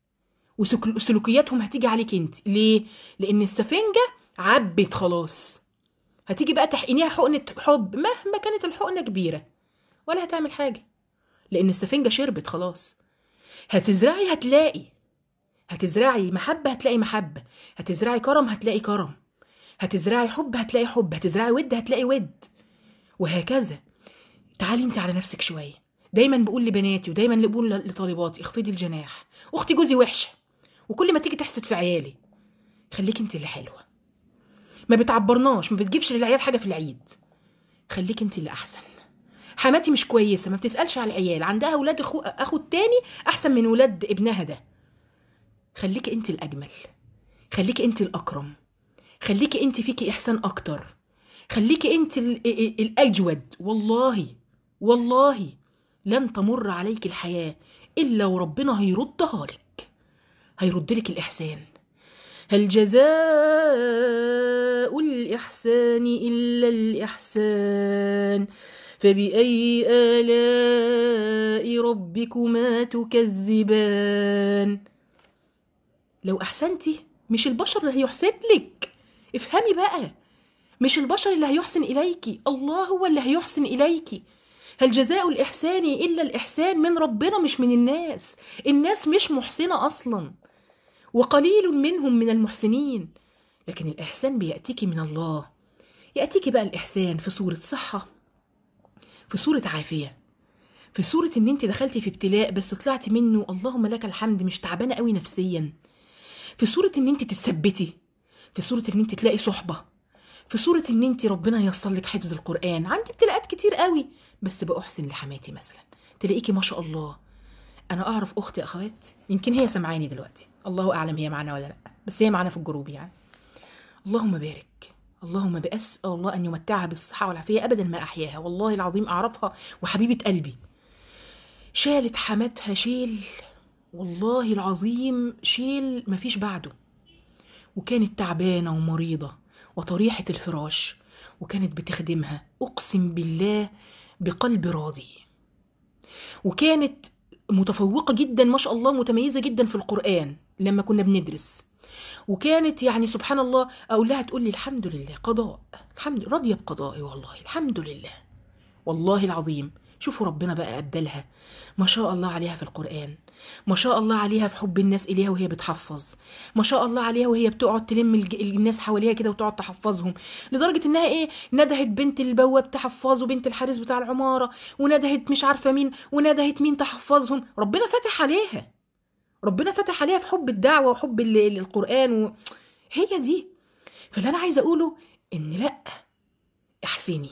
وسلوكياتهم هتيجي عليك انت ليه؟ لأن السفنجة عبت خلاص هتيجي بقى تحقنيها حقنة حب مهما كانت الحقنة كبيرة ولا هتعمل حاجة لأن السفنجة شربت خلاص هتزرعي هتلاقي هتزرعي محبة هتلاقي محبة هتزرعي كرم هتلاقي كرم هتزرعي حب هتلاقي حب هتزرعي ود هتلاقي ود وهكذا تعالي انت على نفسك شوية دايما بقول لبناتي ودايما بقول لطالباتي اخفضي الجناح اختي جوزي وحشة وكل ما تيجي تحسد في عيالي خليك انت اللي حلوة ما بتعبرناش ما بتجيبش للعيال حاجة في العيد خليك انت اللي احسن حماتي مش كويسة ما بتسألش على العيال عندها ولاد أخو, أخو التاني أحسن من ولاد ابنها ده خليك أنت الأجمل خليك أنت الأكرم خليك أنت فيكي إحسان أكتر خليك أنت الأجود والله والله لن تمر عليك الحياة إلا وربنا هيردها لك هيرد لك الإحسان هل جزاء الإحسان إلا الإحسان فبأي آلاء ربكما تكذبان لو أحسنتي مش البشر اللي هيحسن لك افهمي بقى مش البشر اللي هيحسن إليك الله هو اللي هيحسن إليك هل جزاء الإحسان إلا الإحسان من ربنا مش من الناس الناس مش محسنة أصلا وقليل منهم من المحسنين لكن الإحسان بيأتيك من الله يأتيك بقى الإحسان في صورة صحة في صورة عافية في صورة ان انت دخلتي في ابتلاء بس طلعتي منه اللهم لك الحمد مش تعبانة قوي نفسيا في صورة ان انت تتثبتي في صورة ان انت تلاقي صحبة في صورة ان انت ربنا ييسر لك حفظ القرآن عندي ابتلاءات كتير قوي بس بأحسن لحماتي مثلا تلاقيكي ما شاء الله انا اعرف اختي اخوات يمكن هي سمعاني دلوقتي الله اعلم هي معانا ولا لا بس هي معانا في الجروب يعني اللهم بارك اللهم بأسأل الله أن يمتعها بالصحة والعافية أبدا ما أحياها والله العظيم أعرفها وحبيبة قلبي شالت حماتها شيل والله العظيم شيل مفيش بعده وكانت تعبانة ومريضة وطريحة الفراش وكانت بتخدمها أقسم بالله بقلب راضي وكانت متفوقة جدا ما شاء الله متميزة جدا في القرآن لما كنا بندرس وكانت يعني سبحان الله اقول لها تقول لي الحمد لله قضاء الحمد راضيه بقضائي والله الحمد لله والله العظيم شوفوا ربنا بقى ابدلها ما شاء الله عليها في القران ما شاء الله عليها في حب الناس اليها وهي بتحفظ ما شاء الله عليها وهي بتقعد تلم الناس حواليها كده وتقعد تحفظهم لدرجه انها ايه ندهت بنت البواب تحفظ وبنت الحارس بتاع العماره وندهت مش عارفه مين وندهت مين تحفظهم ربنا فتح عليها ربنا فتح عليها في حب الدعوة وحب القرآن و... هي دي فاللي أنا عايزة أقوله إن لأ احسني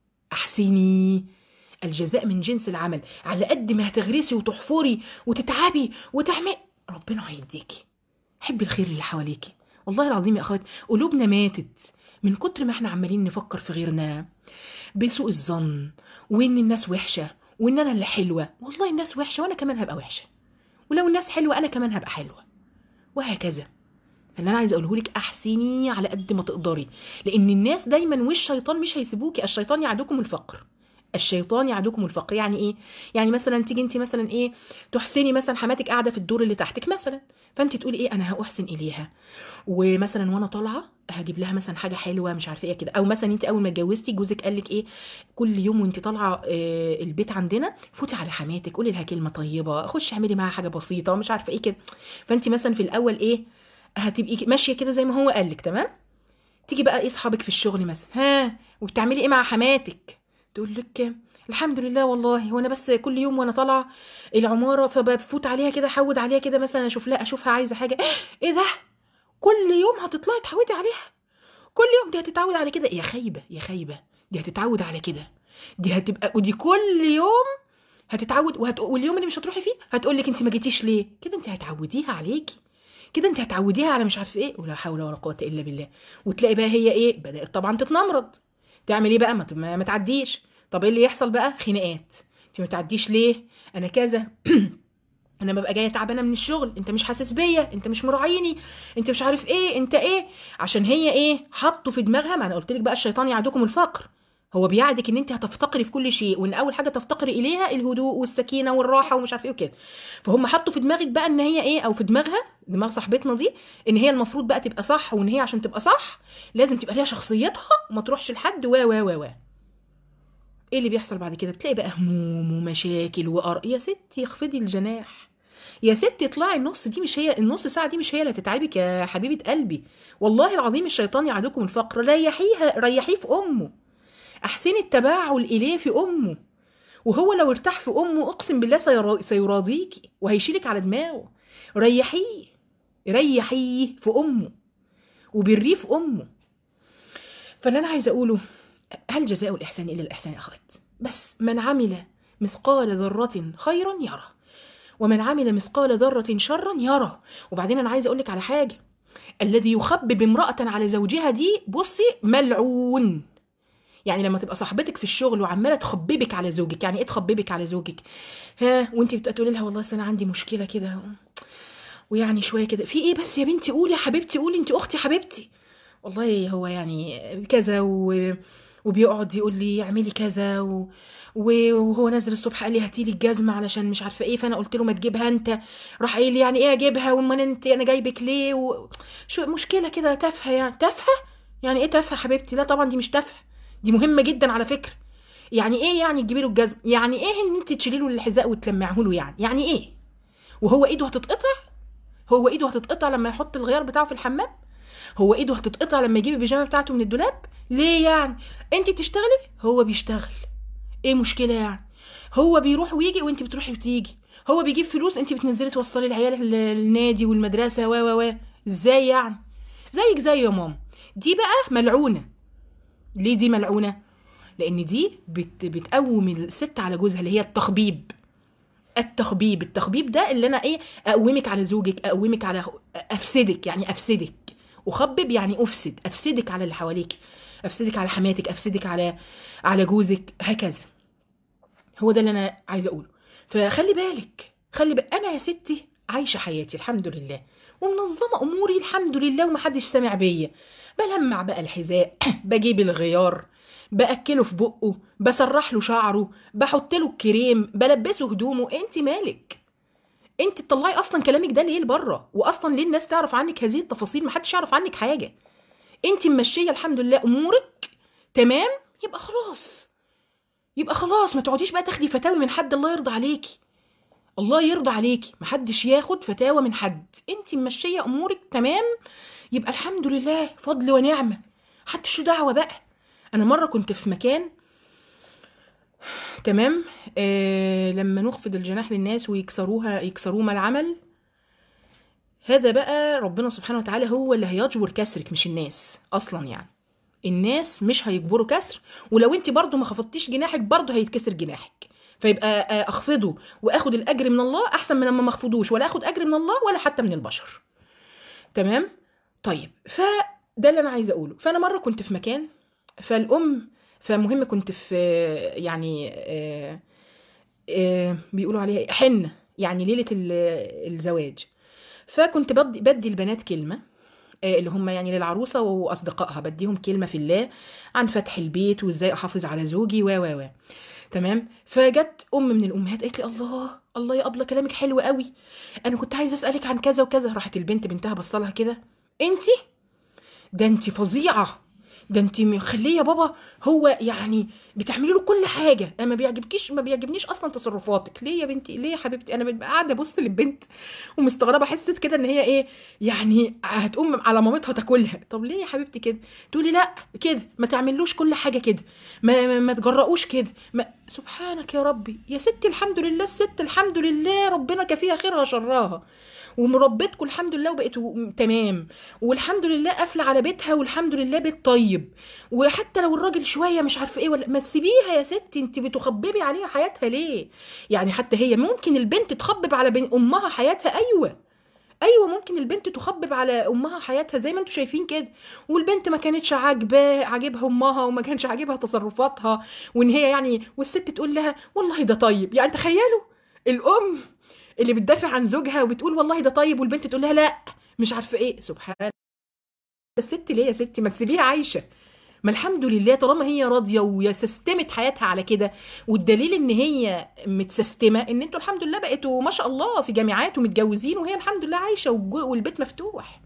احسني الجزاء من جنس العمل على قد ما هتغرسي وتحفري وتتعبي وتعملي ربنا هيديكي حبي الخير اللي حواليكي والله العظيم يا اخوات قلوبنا ماتت من كتر ما احنا عمالين نفكر في غيرنا بسوء الظن وان الناس وحشه وان انا اللي حلوه والله الناس وحشه وانا كمان هبقى وحشه ولو الناس حلوه انا كمان هبقى حلوه وهكذا اللي انا عايزه اقوله لك احسني على قد ما تقدري لان الناس دايما والشيطان مش هيسيبوكي الشيطان يعدكم الفقر الشيطان يعدكم الفقر يعني ايه يعني مثلا تيجي انت مثلا ايه تحسني مثلا حماتك قاعده في الدور اللي تحتك مثلا فانت تقولي ايه انا هاحسن اليها ومثلا وانا طالعه هجيب لها مثلا حاجه حلوه مش عارفه ايه كده او مثلا انت اول ما اتجوزتي جوزك قال لك ايه كل يوم وانت طالعه آه، البيت عندنا فوتي على حماتك قولي لها كلمه طيبه خشي اعملي معاها حاجه بسيطه مش عارفه ايه كده فانت مثلا في الاول ايه هتبقي ماشيه كده زي ما هو قال لك تمام تيجي بقى ايه اصحابك في الشغل مثلا ها وبتعملي ايه مع حماتك تقول لك الحمد لله والله هو انا بس كل يوم وانا طالعه العماره فبفوت عليها كده احود عليها كده مثلا اشوف لها اشوفها عايزه حاجه ايه ده كل يوم هتطلعي تحودي عليها كل يوم دي هتتعود على كده يا خايبه يا خايبه دي هتتعود على كده دي هتبقى ودي كل يوم هتتعود وهت... واليوم اللي مش هتروحي فيه هتقول لك انت ما جيتيش ليه كده انت هتعوديها عليكي كده انت هتعوديها على مش عارفه ايه ولا حول ولا قوه الا بالله وتلاقي بقى هي ايه بدات طبعا تتنمرض تعمل ايه بقى ما, ما, ما تعديش طب ايه اللي يحصل بقى خناقات انت ما تعديش ليه انا كذا انا ببقى جايه تعبانه من الشغل انت مش حاسس بيا انت مش مراعيني انت مش عارف ايه انت ايه عشان هي ايه حطوا في دماغها ما انا قلت لك بقى الشيطان يعدكم الفقر هو بيعدك ان انت هتفتقري في كل شيء وان اول حاجه تفتقري اليها الهدوء والسكينه والراحه ومش عارف ايه وكده فهم حطوا في دماغك بقى ان هي ايه او في دماغها دماغ صاحبتنا دي ان هي المفروض بقى تبقى صح وان هي عشان تبقى صح لازم تبقى ليها شخصيتها وما تروحش لحد و و و و ايه اللي بيحصل بعد كده بتلاقي بقى هموم ومشاكل وقر يا ستي اخفضي الجناح يا ستي اطلعي النص دي مش هي النص ساعه دي مش هي اللي هتتعبك يا حبيبه قلبي والله العظيم الشيطان يعدكم الفقر ريحيها ريحيه في امه احسني التباعل اليه في امه وهو لو ارتاح في امه اقسم بالله سيرا- سيراضيكي وهيشيلك على دماغه ريحيه ريحيه في امه وبريه في امه فاللي انا عايزه اقوله هل جزاء الاحسان الا الاحسان يا اخوات بس من عمل مثقال ذره خيرا يره ومن عمل مثقال ذره شرا يره وبعدين انا عايزه اقول لك على حاجه الذي يخبب امراه على زوجها دي بصي ملعون يعني لما تبقى صاحبتك في الشغل وعماله تخببك على زوجك يعني ايه تخببك على زوجك ها وانت بتبقى تقولي لها والله أصل انا عندي مشكله كده ويعني شويه كده في ايه بس يا بنتي قولي يا حبيبتي قولي انت اختي حبيبتي والله هو يعني كذا و... وبيقعد يقول لي اعملي كذا و... و- وهو نازل الصبح قال لي هاتي لي الجزمه علشان مش عارفه ايه فانا قلت له ما تجيبها انت راح قايل لي يعني ايه اجيبها وما انت انا جايبك ليه و... شو مشكله كده تافهه يعني تافهه يعني ايه تافهه حبيبتي لا طبعا دي مش تافهه دي مهمه جدا على فكره يعني ايه يعني تجيبي له الجزم يعني ايه ان انت تشيلي له الحذاء وتلمعه له يعني يعني ايه وهو ايده هتتقطع هو ايده هتتقطع لما يحط الغيار بتاعه في الحمام هو ايده هتتقطع لما يجيب البيجامه بتاعته من الدولاب ليه يعني انت بتشتغلي هو بيشتغل ايه مشكله يعني هو بيروح ويجي وانت بتروحي وتيجي هو بيجيب فلوس انت بتنزلي توصلي العيال ال- النادي والمدرسه و و و ازاي يعني زيك زي يا ماما دي بقى ملعونه ليه دي ملعونه لان دي بت بتقوم الست على جوزها اللي هي التخبيب التخبيب التخبيب ده اللي انا ايه اقومك على زوجك اقومك على افسدك يعني افسدك اخبب يعني افسد افسدك على اللي حواليك افسدك على حماتك افسدك على على جوزك هكذا هو ده اللي انا عايزه اقوله فخلي بالك خلي بالك انا يا ستي عايشه حياتي الحمد لله ومنظمه اموري الحمد لله ومحدش سامع بيا بلمع بقى الحذاء بجيب الغيار باكله في بقه بسرح له شعره بحط له الكريم بلبسه هدومه انت مالك انت تطلعي اصلا كلامك ده ليه لبره واصلا ليه الناس تعرف عنك هذه التفاصيل محدش يعرف عنك حاجه انت ممشيه الحمد لله امورك تمام يبقى خلاص يبقى خلاص ما تقعديش بقى تاخدي فتاوي من حد الله يرضى عليكي الله يرضى عليكي محدش ياخد فتاوى من حد انت ممشيه امورك تمام يبقى الحمد لله فضل ونعمه محدش له دعوه بقى انا مره كنت في مكان تمام آه لما نخفض الجناح للناس ويكسروها يكسروه ما العمل هذا بقى ربنا سبحانه وتعالى هو اللي هيجبر كسرك مش الناس اصلا يعني الناس مش هيجبروا كسر ولو انت برضو ما خفضتيش جناحك برضو هيتكسر جناحك فيبقى آه، اخفضه واخد الاجر من الله احسن من لما ما اخفضوش ولا اخد اجر من الله ولا حتى من البشر تمام طيب فده اللي انا عايزه اقوله فانا مره كنت في مكان فالام فمهم كنت في يعني آه، آه، بيقولوا عليها إيه؟ حنه يعني ليله ال- الزواج فكنت بدي بدي البنات كلمه آه، اللي هم يعني للعروسه واصدقائها بديهم كلمه في الله عن فتح البيت وازاي احافظ على زوجي و و و تمام فجت ام من الامهات قالت لي الله الله يا ابله كلامك حلو قوي انا كنت عايزه اسالك عن كذا وكذا راحت البنت بنتها بصلها كده انتي ده انتي فظيعه ده انت مخليه بابا هو يعني بتعملي له كل حاجه انا ما بيعجبكيش ما بيعجبنيش اصلا تصرفاتك ليه يا بنتي ليه يا حبيبتي انا ببقى قاعده ابص للبنت ومستغربه حسيت كده ان هي ايه يعني هتقوم على مامتها تاكلها طب ليه يا حبيبتي كده تقولي لا كده ما تعملوش كل حاجه كده ما, ما, ما تجرؤوش كده ما سبحانك يا ربي يا ستي الحمد لله الست الحمد لله ربنا كفيها خيرها شرها ومربتكم الحمد لله وبقيتوا تمام والحمد لله قافله على بيتها والحمد لله بيت طيب وحتى لو الراجل شويه مش عارفه ايه ولا ما تسيبيها يا ستي انت بتخببي عليها حياتها ليه يعني حتى هي ممكن البنت تخبب على بين امها حياتها ايوه ايوه ممكن البنت تخبب على امها حياتها زي ما انتم شايفين كده والبنت ما كانتش عاجباه عاجبها امها وما كانش عاجبها تصرفاتها وان هي يعني والست تقول لها والله ده طيب يعني تخيلوا الام اللي بتدافع عن زوجها وبتقول والله ده طيب والبنت تقول لها لا مش عارفه ايه سبحان الست ليه يا ستي ما تسيبيها عايشه ما الحمد لله طالما هي راضيه وسستمت حياتها على كده والدليل ان هي متسستمه ان انتوا الحمد لله بقيتوا ما شاء الله في جامعات ومتجوزين وهي الحمد لله عايشه والبيت مفتوح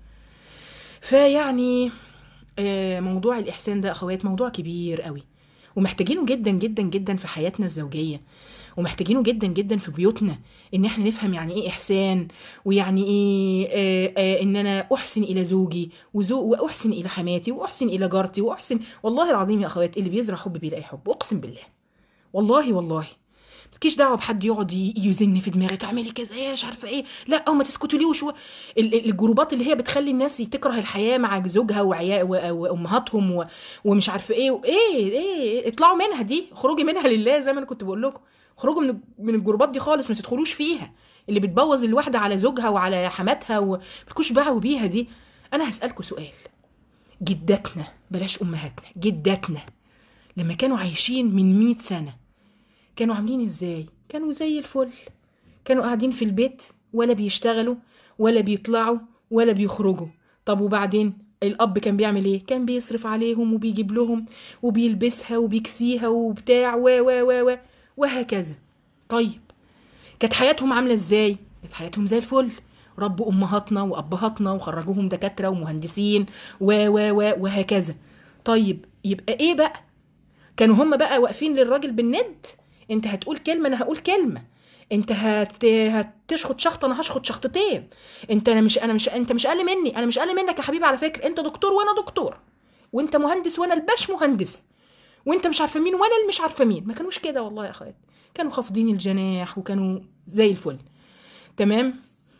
فيعني موضوع الاحسان ده اخوات موضوع كبير قوي ومحتاجينه جدا جدا جدا في حياتنا الزوجيه ومحتاجينه جدا جدا في بيوتنا ان احنا نفهم يعني ايه احسان ويعني ايه آه آه ان انا احسن الى زوجي وزو واحسن الى حماتي واحسن الى جارتي واحسن والله العظيم يا اخوات اللي بيزرع حب بيلاقي حب اقسم بالله والله والله مالكيش دعوه بحد يقعد يزن في دماغك اعملي كذا ايه مش عارفه ايه لا او ما تسكتوا ليه وشو الجروبات اللي هي بتخلي الناس تكره الحياه مع زوجها وعيا وامهاتهم ومش عارفه ايه ايه ايه اطلعوا منها دي اخرجي منها لله زي ما انا كنت بقول لكم اخرجوا من من الجروبات دي خالص ما تدخلوش فيها اللي بتبوظ الواحده على زوجها وعلى حماتها ومالكوش دعوه بيها دي انا هسالكوا سؤال جداتنا بلاش امهاتنا جداتنا لما كانوا عايشين من 100 سنه كانوا عاملين ازاي كانوا زي الفل كانوا قاعدين في البيت ولا بيشتغلوا ولا بيطلعوا ولا بيخرجوا طب وبعدين الاب كان بيعمل ايه كان بيصرف عليهم وبيجيب لهم وبيلبسها وبيكسيها وبتاع و و و و وهكذا طيب كانت حياتهم عامله ازاي كانت حياتهم زي الفل ربوا امهاتنا وابهاتنا وخرجوهم دكاتره ومهندسين و و و وهكذا طيب يبقى ايه بقى كانوا هم بقى واقفين للراجل بالند انت هتقول كلمه انا هقول كلمه انت هت... هتشخط شخط انا هشخط شخطتين انت انا مش انا مش انت مش اقل مني انا مش اقل منك يا حبيبي على فكره انت دكتور وانا دكتور وانت مهندس وانا الباش مهندسه وانت مش عارفه مين وانا اللي مش عارفه مين ما كانوش كده والله يا اخوات كانوا خافضين الجناح وكانوا زي الفل تمام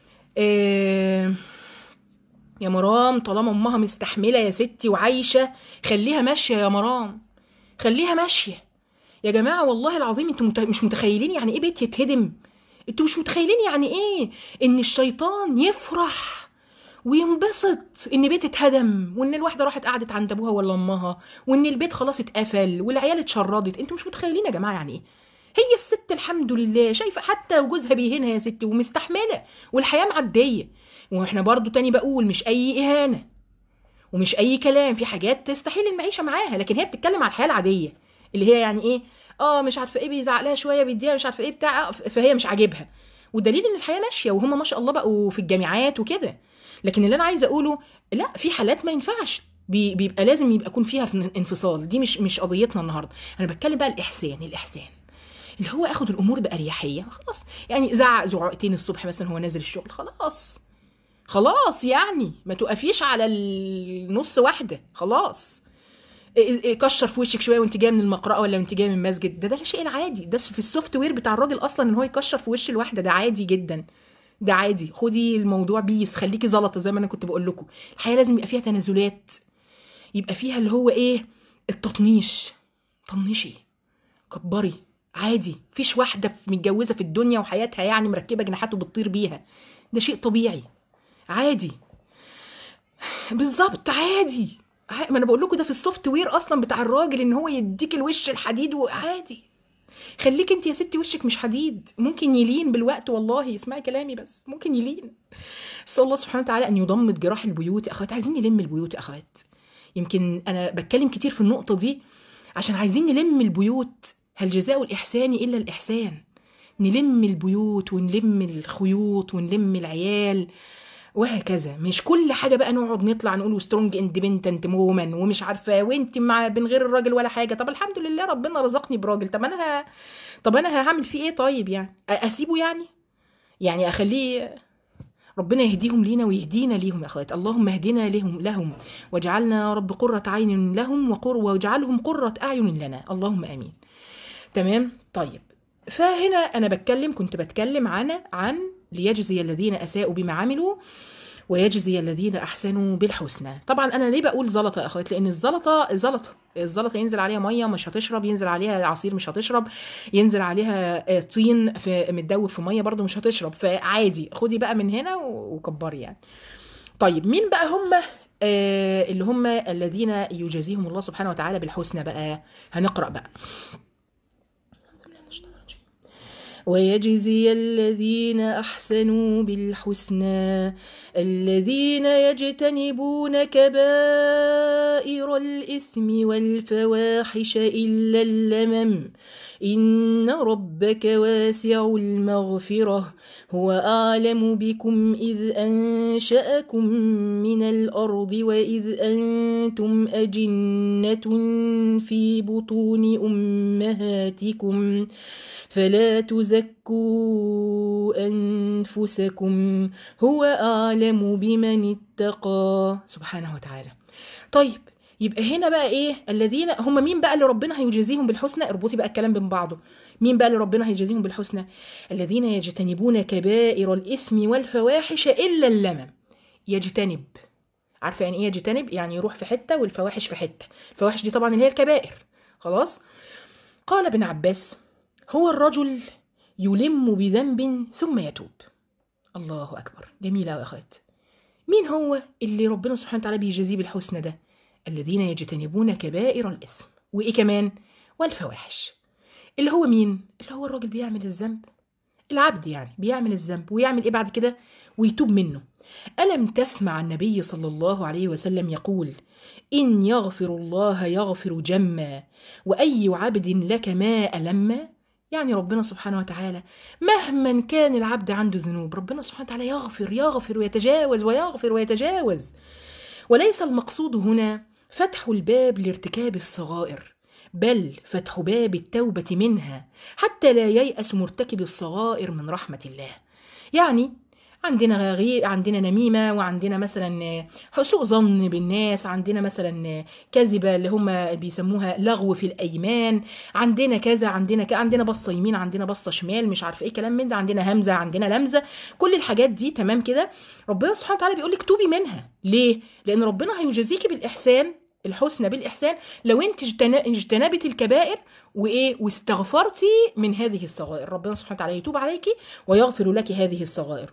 آه يا مرام طالما امها مستحمله يا ستي وعايشه خليها ماشيه يا مرام خليها ماشيه يا جماعه والله العظيم انتوا مت... مش متخيلين يعني ايه بيت يتهدم انتوا مش متخيلين يعني ايه ان الشيطان يفرح وينبسط ان بيت اتهدم وان الواحده راحت قعدت عند ابوها ولا امها وان البيت خلاص اتقفل والعيال اتشردت انتوا مش متخيلين يا جماعه يعني ايه هي الست الحمد لله شايفه حتى لو جوزها بيهينها يا ستي ومستحمله والحياه معديه واحنا برضو تاني بقول مش اي اهانه ومش اي كلام في حاجات تستحيل المعيشه معاها لكن هي بتتكلم على الحياه العاديه اللي هي يعني ايه اه مش عارفه ايه بيزعق لها شويه بيديها مش عارفه ايه بتاع فهي مش عاجبها والدليل ان الحياه ماشيه وهم ما شاء الله بقوا في الجامعات وكده لكن اللي انا عايزه اقوله لا في حالات ما ينفعش بيبقى لازم يبقى يكون فيها انفصال دي مش مش قضيتنا النهارده انا بتكلم بقى الاحسان الاحسان اللي هو اخد الامور باريحيه خلاص يعني زعق زعقتين الصبح مثلا هو نازل الشغل خلاص خلاص يعني ما تقفيش على النص واحده خلاص كشر في وشك شويه وانت جايه من المقرأه ولا وانت جايه من المسجد ده ده الشيء العادي ده في السوفت وير بتاع الراجل اصلا ان هو يكشر في وش الواحده ده عادي جدا ده عادي خدي الموضوع بيس خليكي زلطه زي ما انا كنت بقول لكم الحياه لازم يبقى فيها تنازلات يبقى فيها اللي هو ايه التطنيش طنشي كبري عادي مفيش واحده متجوزه في الدنيا وحياتها يعني مركبه جناحات وبتطير بيها ده شيء طبيعي عادي بالظبط عادي ما انا بقول لكم ده في السوفت وير اصلا بتاع الراجل ان هو يديك الوش الحديد وعادي خليك انت يا ستي وشك مش حديد ممكن يلين بالوقت والله اسمعي كلامي بس ممكن يلين اسال الله سبحانه وتعالى ان يضمد جراح البيوت يا اخوات عايزين نلم البيوت يا اخوات يمكن انا بتكلم كتير في النقطه دي عشان عايزين نلم البيوت هل جزاء الإحسان إلا الإحسان نلم البيوت ونلم الخيوط ونلم العيال وهكذا مش كل حاجه بقى نقعد نطلع نقول سترونج اندبندنت وومن ومش عارفه وانت مع من غير الراجل ولا حاجه طب الحمد لله ربنا رزقني براجل طب انا ه... طب انا هعمل فيه ايه طيب يعني أ- اسيبه يعني يعني اخليه ربنا يهديهم لينا ويهدينا ليهم يا اخوات اللهم اهدنا لهم لهم واجعلنا يا رب قرة عين لهم وقر واجعلهم قرة اعين لنا اللهم امين تمام طيب فهنا انا بتكلم كنت بتكلم عن عن ليجزي الذين اساءوا بما عملوا ويجزي الذين احسنوا بالحسنى طبعا انا ليه بقول زلطه يا اخوات لان الزلطه زلطه الزلطه ينزل عليها ميه مش هتشرب ينزل عليها عصير مش هتشرب ينزل عليها آه، طين في متدوب في ميه برضو مش هتشرب فعادي خدي بقى من هنا و- وكبري يعني طيب مين بقى هم آه، اللي هم الذين يجازيهم الله سبحانه وتعالى بالحسنى بقى هنقرا بقى ويجزي الذين احسنوا بالحسنى الذين يجتنبون كبائر الاثم والفواحش الا اللمم ان ربك واسع المغفره هو اعلم بكم اذ انشاكم من الارض واذ انتم اجنه في بطون امهاتكم فلا تزكوا انفسكم هو اعلم بمن اتقى سبحانه وتعالى طيب يبقى هنا بقى ايه الذين هم مين بقى اللي ربنا هيجازيهم بالحسنى اربطي بقى الكلام بين بعضه مين بقى اللي ربنا هيجازيهم بالحسنى الذين يجتنبون كبائر الاثم والفواحش الا اللمم يجتنب عارفه يعني ايه يجتنب يعني يروح في حته والفواحش في حته الفواحش دي طبعا اللي هي الكبائر خلاص قال ابن عباس هو الرجل يلم بذنب ثم يتوب الله اكبر جميله يا اخوات مين هو اللي ربنا سبحانه وتعالى بيجازيه بالحسنى ده الذين يجتنبون كبائر الاثم وايه كمان والفواحش اللي هو مين اللي هو الراجل بيعمل الذنب العبد يعني بيعمل الذنب ويعمل ايه بعد كده ويتوب منه ألم تسمع النبي صلى الله عليه وسلم يقول إن يغفر الله يغفر جما وأي عبد لك ما ألم يعني ربنا سبحانه وتعالى مهما كان العبد عنده ذنوب ربنا سبحانه وتعالى يغفر يغفر ويتجاوز ويغفر ويتجاوز وليس المقصود هنا فتح الباب لارتكاب الصغائر بل فتح باب التوبة منها حتى لا ييأس مرتكب الصغائر من رحمة الله يعني عندنا غي عندنا نميمة وعندنا مثلا سوء ظن بالناس عندنا مثلا كذبة اللي هم بيسموها لغو في الأيمان عندنا كذا عندنا ك... عندنا بصة يمين عندنا بصة شمال مش عارفة ايه كلام من ده عندنا همزة عندنا لمزة كل الحاجات دي تمام كده ربنا سبحانه وتعالى بيقول لك توبي منها ليه؟ لأن ربنا هيجازيكي بالإحسان الحسنى بالإحسان لو انت اجتن- اجتنبت الكبائر وايه واستغفرتي من هذه الصغائر ربنا سبحانه وتعالى يتوب عليكي ويغفر لك هذه الصغائر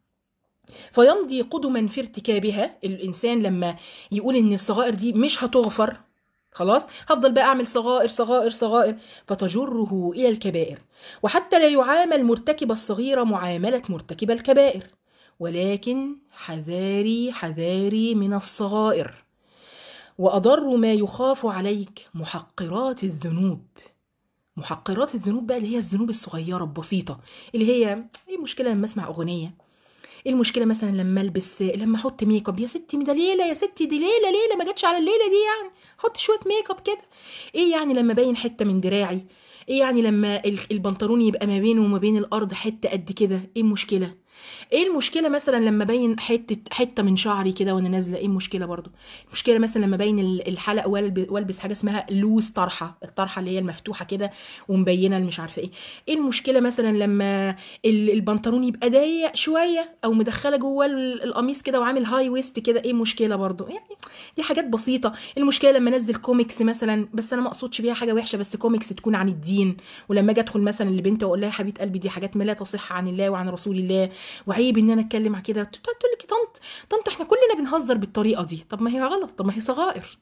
فيمضي قدما في ارتكابها الانسان لما يقول ان الصغائر دي مش هتغفر خلاص هفضل بقى اعمل صغائر صغائر صغائر فتجره الى الكبائر وحتى لا يعامل مرتكب الصغيره معامله مرتكب الكبائر ولكن حذاري حذاري من الصغائر واضر ما يخاف عليك محقرات الذنوب محقرات الذنوب بقى اللي هي الذنوب الصغيره البسيطه اللي هي ايه المشكله لما اسمع اغنيه ايه المشكله مثلا لما البس لما احط ميك اب يا ستي ده ليله يا ستي دي ليله ليله ما جاتش على الليله دي يعني حط شويه ميك اب كده ايه يعني لما باين حته من دراعي ايه يعني لما ال- البنطلون يبقى ما بينه وما بين الارض حته قد كده ايه المشكله ايه المشكله مثلا لما باين حته حته من شعري كده وانا نازله ايه المشكله برضو المشكله مثلا لما باين ال- الحلق والب- والبس حاجه اسمها لوز طرحه الطرحه اللي هي المفتوحه كده ومبينه مش عارفه ايه ايه المشكله مثلا لما ال- البنطلون يبقى ضيق شويه او مدخله جوه ال- القميص كده وعامل هاي ويست كده ايه المشكله برضو يعني دي حاجات بسيطه المشكله لما انزل كوميكس مثلا بس انا ما اقصدش بيها حاجه وحشه بس كوميكس تكون عن الدين ولما اجي ادخل مثلا لبنت واقول لها يا حبيبه قلبي دي حاجات ما لا تصح عن الله وعن رسول الله وعيب ان انا اتكلم عن كده تقعد تقول لك يا طنط طنط احنا كلنا بنهزر بالطريقه دي طب ما هي غلط طب ما هي صغائر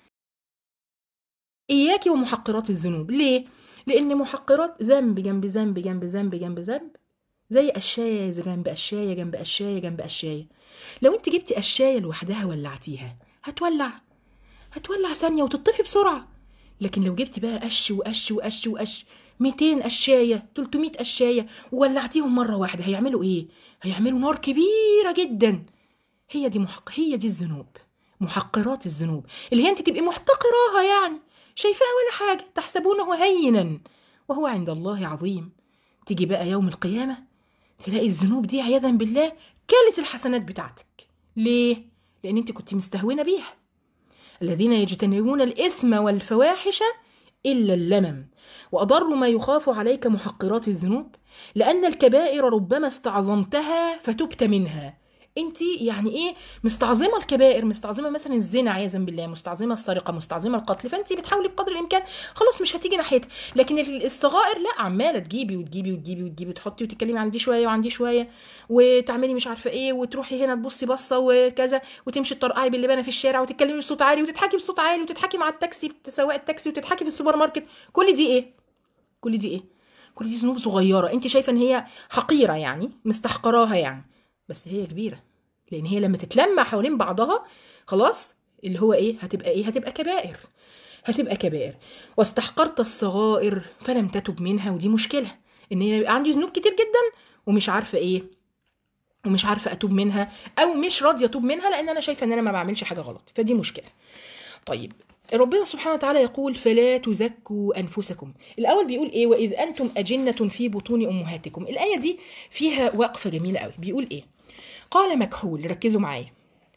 اياكي ومحقرات الذنوب ليه لان محقرات ذنب جنب ذنب جنب ذنب جنب ذنب زي قشايه زي جنب قشايه جنب قشايه جنب قشايه لو انت جبتي قشايه لوحدها ولعتيها هتولع هتولع ثانيه وتطفي بسرعه لكن لو جبتي بقى قش وقش وقش وقش 200 قشايه 300 قشايه وولعتيهم مره واحده هيعملوا ايه هيعملوا نار كبيره جدا هي دي محق... هي دي الذنوب محقرات الذنوب اللي هي انت تبقي محتقراها يعني شايفاها ولا حاجه تحسبونه هينا وهو عند الله عظيم تيجي بقى يوم القيامه تلاقي الذنوب دي عياذا بالله كالت الحسنات بتاعتك ليه لان انت كنت مستهونه بيها الذين يجتنبون الاثم والفواحش الا اللمم واضر ما يخاف عليك محقرات الذنوب لان الكبائر ربما استعظمتها فتبت منها انت يعني ايه مستعظمه الكبائر مستعظمه مثلا الزنا عياذا بالله مستعظمه السرقه مستعظمه القتل فانت بتحاولي بقدر الامكان خلاص مش هتيجي ناحيتها لكن الصغائر لا عماله تجيبي وتجيبي وتجيبي وتجيبي وتحطي وتتكلمي عن دي شويه وعن دي شويه وتعملي مش عارفه ايه وتروحي هنا تبصي بصه وكذا وتمشي تطرقعي باللبانه في الشارع وتتكلمي بصوت عالي وتضحكي بصوت عالي وتضحكي مع التاكسي سواق التاكسي وتضحكي في السوبر ماركت كل دي ايه كل دي ايه كل دي ذنوب صغيره انت شايفه ان هي حقيره يعني مستحقراها يعني بس هي كبيره لان هي لما تتلمع حوالين بعضها خلاص اللي هو ايه هتبقى ايه هتبقى كبائر هتبقى كبائر واستحقرت الصغائر فلم تتب منها ودي مشكله ان هي يبقى عندي ذنوب كتير جدا ومش عارفه ايه ومش عارفه اتوب منها او مش راضيه اتوب منها لان انا شايفه ان انا ما بعملش حاجه غلط فدي مشكله طيب ربنا سبحانه وتعالى يقول فلا تزكوا انفسكم الاول بيقول ايه واذ انتم اجنه في بطون امهاتكم الايه دي فيها وقفه جميله قوي بيقول ايه قال مكحول ركزوا معايا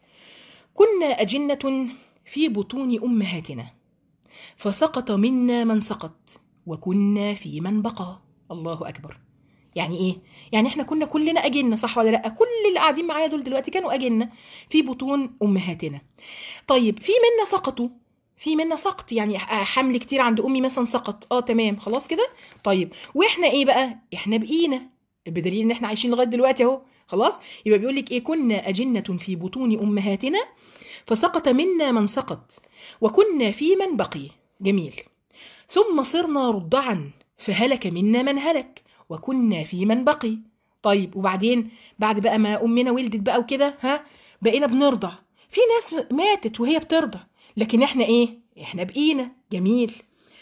كنا أجنة في بطون أمهاتنا فسقط منا من سقط وكنا في من بقى الله أكبر يعني إيه؟ يعني إحنا كنا كلنا أجنة صح ولا لأ؟ كل اللي قاعدين معايا دول دلوقتي كانوا أجنة في بطون أمهاتنا طيب في منا سقطوا في منا سقط يعني حمل كتير عند أمي مثلا سقط اه تمام خلاص كده طيب وإحنا إيه بقى؟ إحنا بقينا بدليل إن إحنا عايشين لغاية دلوقتي أهو خلاص يبقى بيقول لك ايه كنا اجنه في بطون امهاتنا فسقط منا من سقط وكنا في من بقي جميل ثم صرنا رضعا فهلك منا من هلك وكنا في من بقي طيب وبعدين بعد بقى ما امنا ولدت بقى وكده ها بقينا بنرضع في ناس ماتت وهي بترضع لكن احنا ايه احنا بقينا جميل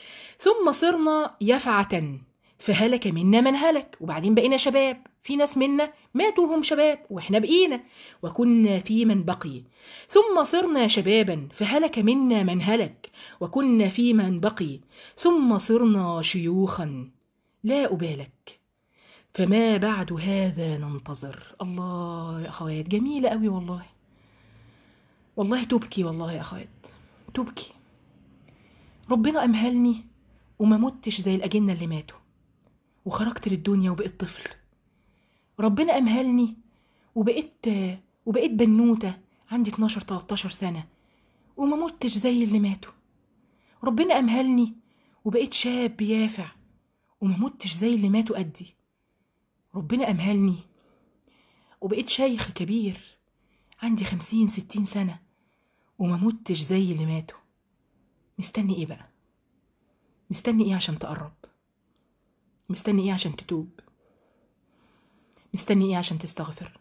ثم صرنا يفعة فهلك منا من هلك وبعدين بقينا شباب في ناس منا ماتوا وهم شباب واحنا بقينا وكنا في من بقي ثم صرنا شبابا فهلك منا من هلك وكنا في من بقي ثم صرنا شيوخا لا أبالك فما بعد هذا ننتظر الله يا أخوات جميلة قوي والله والله تبكي والله يا أخوات تبكي ربنا أمهلني وما متش زي الأجنة اللي ماتوا وخرجت للدنيا وبقيت طفل ربنا أمهلني وبقيت وبقيت بنوتة عندي 12 13 سنة وما متش زي اللي ماتوا ربنا أمهلني وبقيت شاب يافع وما متش زي اللي ماتوا قدي ربنا أمهلني وبقيت شيخ كبير عندي خمسين ستين سنة وما متش زي اللي ماتوا مستني ايه بقى مستني ايه عشان تقرب مستني ايه عشان تتوب مستني ايه عشان تستغفر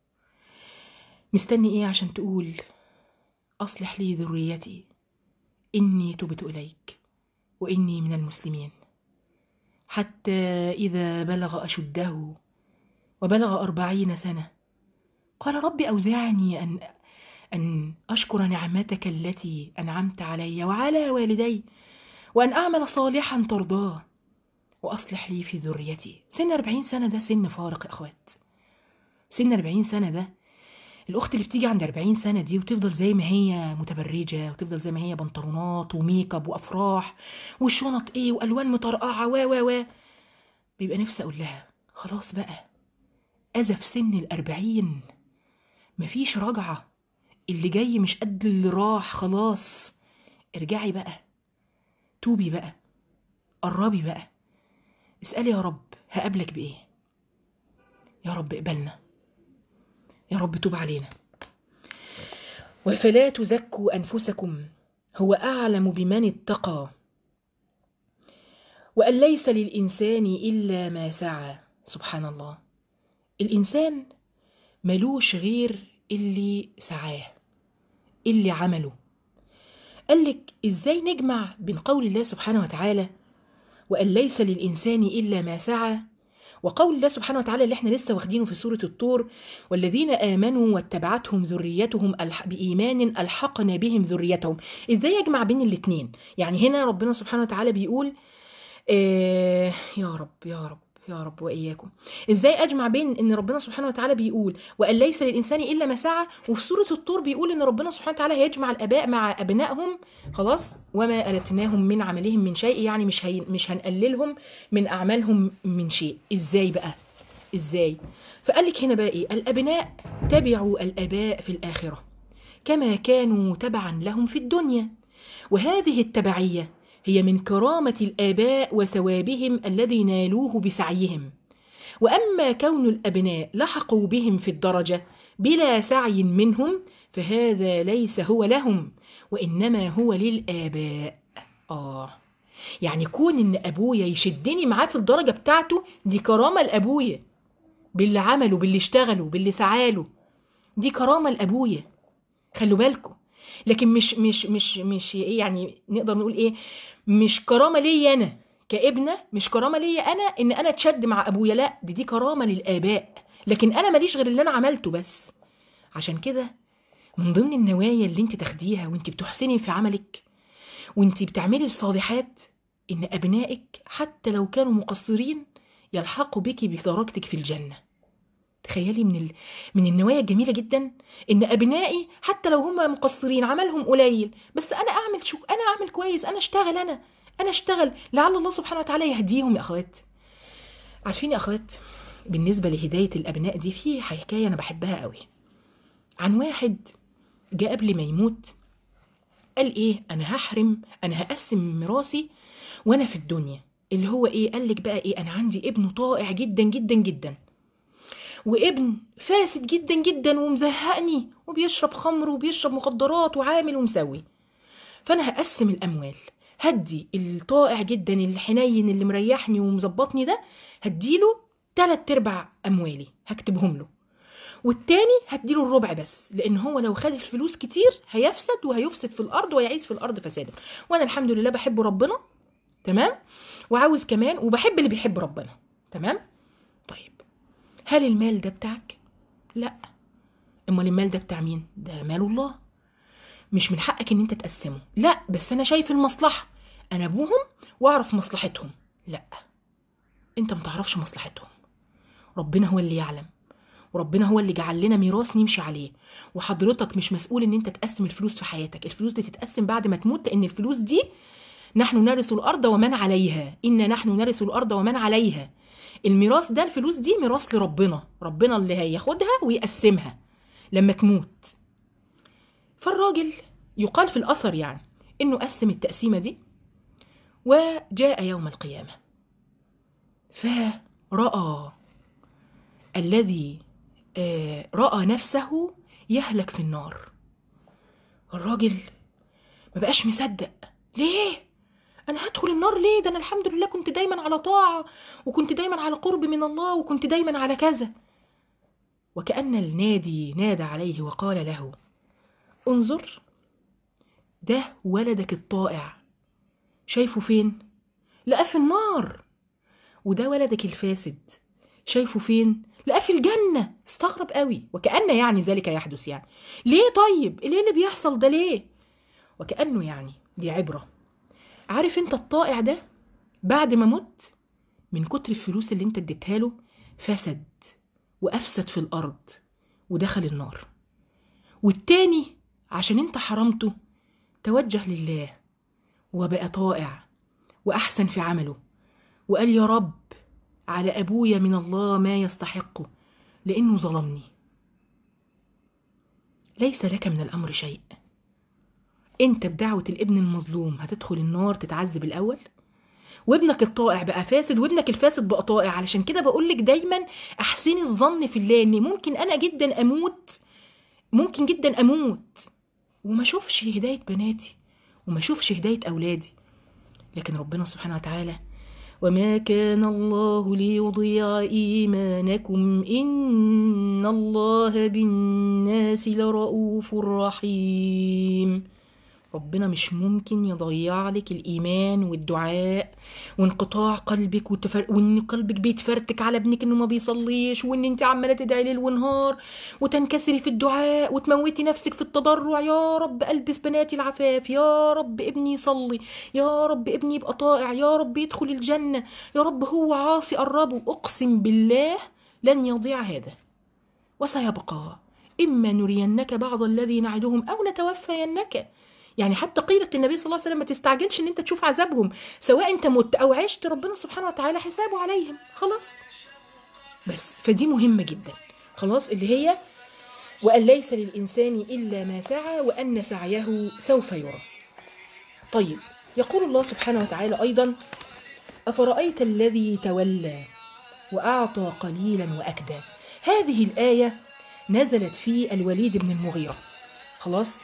مستني ايه عشان تقول اصلح لي ذريتي اني تبت اليك واني من المسلمين حتى اذا بلغ اشده وبلغ اربعين سنه قال رب اوزعني ان ان اشكر نعمتك التي انعمت علي وعلى والدي وان اعمل صالحا ترضاه وأصلح لي في ذريتي سن 40 سنة ده سن فارق يا أخوات سن 40 سنة ده الأخت اللي بتيجي عند 40 سنة دي وتفضل زي ما هي متبرجة وتفضل زي ما هي بنطلونات وميك اب وأفراح والشنط إيه وألوان مطرقعة و و و بيبقى نفسي أقول لها خلاص بقى أزف سن الأربعين مفيش رجعة اللي جاي مش قد اللي راح خلاص ارجعي بقى توبي بقى قربي بقى اسألي يا رب هقابلك بإيه يا رب اقبلنا يا رب توب علينا وفلا تزكوا أنفسكم هو أعلم بمن اتقى وأن ليس للإنسان إلا ما سعى سبحان الله الإنسان ملوش غير اللي سعاه اللي عمله قال لك ازاي نجمع بين قول الله سبحانه وتعالى وأن ليس للإنسان إلا ما سعى وقول الله سبحانه وتعالى اللي احنا لسه واخدينه في سورة الطور والذين آمنوا واتبعتهم ذريتهم الح- بإيمان ألحقنا بهم ذريتهم ازاي يجمع بين الاتنين يعني هنا ربنا سبحانه وتعالى بيقول آه يا رب يا رب يا رب وإياكم ازاي اجمع بين ان ربنا سبحانه وتعالى بيقول وان ليس للانسان الا ما سعى وفي سوره الطور بيقول ان ربنا سبحانه وتعالى هيجمع الاباء مع ابنائهم خلاص وما التناهم من عملهم من شيء يعني مش هي مش هنقللهم من اعمالهم من شيء ازاي بقى ازاي فقال لك هنا بقى ايه الابناء تبعوا الاباء في الاخره كما كانوا تبعا لهم في الدنيا وهذه التبعيه هي من كرامه الاباء وثوابهم الذي نالوه بسعيهم واما كون الابناء لحقوا بهم في الدرجه بلا سعي منهم فهذا ليس هو لهم وانما هو للاباء اه يعني كون ان ابويا يشدني معاه في الدرجه بتاعته دي كرامه لابويا باللي عمله باللي اشتغله باللي سعاله دي كرامه لابويا خلوا بالكم لكن مش مش مش مش ايه يعني نقدر نقول ايه مش كرامه ليا انا كابنه مش كرامه ليا انا ان انا اتشد مع ابويا لا دي دي كرامه للاباء لكن انا ماليش غير اللي انا عملته بس عشان كده من ضمن النوايا اللي انت تاخديها وانت بتحسني في عملك وانت بتعملي الصالحات ان ابنائك حتى لو كانوا مقصرين يلحقوا بك بدرجتك في الجنه تخيلي من ال... من النوايا الجميله جدا ان ابنائي حتى لو هم مقصرين عملهم قليل بس انا اعمل شو انا اعمل كويس انا اشتغل انا انا اشتغل لعل الله سبحانه وتعالى يهديهم يا اخوات عارفين يا اخوات بالنسبه لهدايه الابناء دي في حكايه انا بحبها قوي عن واحد جاء قبل ما يموت قال ايه انا هحرم انا هقسم ميراثي وانا في الدنيا اللي هو ايه قال لك بقى ايه انا عندي ابن طائع جدا جدا جدا وابن فاسد جدا جدا ومزهقني وبيشرب خمر وبيشرب مخدرات وعامل ومسوي فانا هقسم الاموال هدي الطائع جدا الحنين اللي مريحني ومظبطني ده هديله تلات ارباع اموالي هكتبهم له والتاني هديله الربع بس لان هو لو خد الفلوس كتير هيفسد وهيفسد في الارض ويعيش في الارض فسادا وانا الحمد لله بحب ربنا تمام وعاوز كمان وبحب اللي بيحب ربنا تمام طيب هل المال ده بتاعك لا امال المال ده بتاع مين ده مال الله مش من حقك ان انت تقسمه لا بس انا شايف المصلحه انا ابوهم واعرف مصلحتهم لا انت متعرفش مصلحتهم ربنا هو اللي يعلم وربنا هو اللي جعل لنا ميراث نمشي عليه وحضرتك مش مسؤول ان انت تقسم الفلوس في حياتك الفلوس دي تتقسم بعد ما تموت لان الفلوس دي نحن نرث الارض ومن عليها ان نحن نرث الارض ومن عليها الميراث ده الفلوس دي ميراث لربنا ربنا اللي هياخدها ويقسمها لما تموت فالراجل يقال في الاثر يعني انه قسم التقسيمه دي وجاء يوم القيامه فراى الذي آه، راى نفسه يهلك في النار الراجل ما بقاش مصدق ليه انا هدخل النار ليه ده انا الحمد لله كنت دايما على طاعه وكنت دايما على قرب من الله وكنت دايما على كذا وكأن النادي نادى عليه وقال له انظر ده ولدك الطائع شايفه فين لقاه في النار وده ولدك الفاسد شايفه فين لقاه في الجنة استغرب قوي وكأن يعني ذلك يحدث يعني ليه طيب ليه اللي بيحصل ده ليه وكأنه يعني دي عبرة عارف انت الطائع ده بعد ما مت من كتر الفلوس اللي انت اديتها له فسد وافسد في الارض ودخل النار والتاني عشان انت حرمته توجه لله وبقى طائع واحسن في عمله وقال يا رب على ابويا من الله ما يستحقه لانه ظلمني ليس لك من الامر شيء انت بدعوه الابن المظلوم هتدخل النار تتعذب الاول وابنك الطائع بقى فاسد وابنك الفاسد بقى طائع علشان كده بقولك دايما احسني الظن في الله ان ممكن انا جدا اموت ممكن جدا اموت وما اشوفش هدايه بناتي وما اشوفش هدايه اولادي لكن ربنا سبحانه وتعالى وما كان الله ليضيع ايمانكم ان الله بالناس لرؤوف رحيم ربنا مش ممكن يضيع لك الإيمان والدعاء وانقطاع قلبك وتفر... وان قلبك بيتفرتك على ابنك انه ما بيصليش وان انت عماله تدعي ليل ونهار وتنكسري في الدعاء وتموتي نفسك في التضرع يا رب البس بناتي العفاف يا رب ابني يصلي يا رب ابني يبقى طائع يا رب يدخل الجنه يا رب هو عاصي قربه اقسم بالله لن يضيع هذا وسيبقى اما نرينك بعض الذي نعدهم او نتوفينك يعني حتى قيلة النبي صلى الله عليه وسلم ما تستعجلش ان انت تشوف عذابهم سواء انت مت او عشت ربنا سبحانه وتعالى حسابه عليهم خلاص بس فدي مهمة جدا خلاص اللي هي وأن ليس للإنسان إلا ما سعى وأن سعيه سوف يرى طيب يقول الله سبحانه وتعالى أيضا أفرأيت الذي تولى وأعطى قليلا وأكدى هذه الآية نزلت في الوليد بن المغيرة خلاص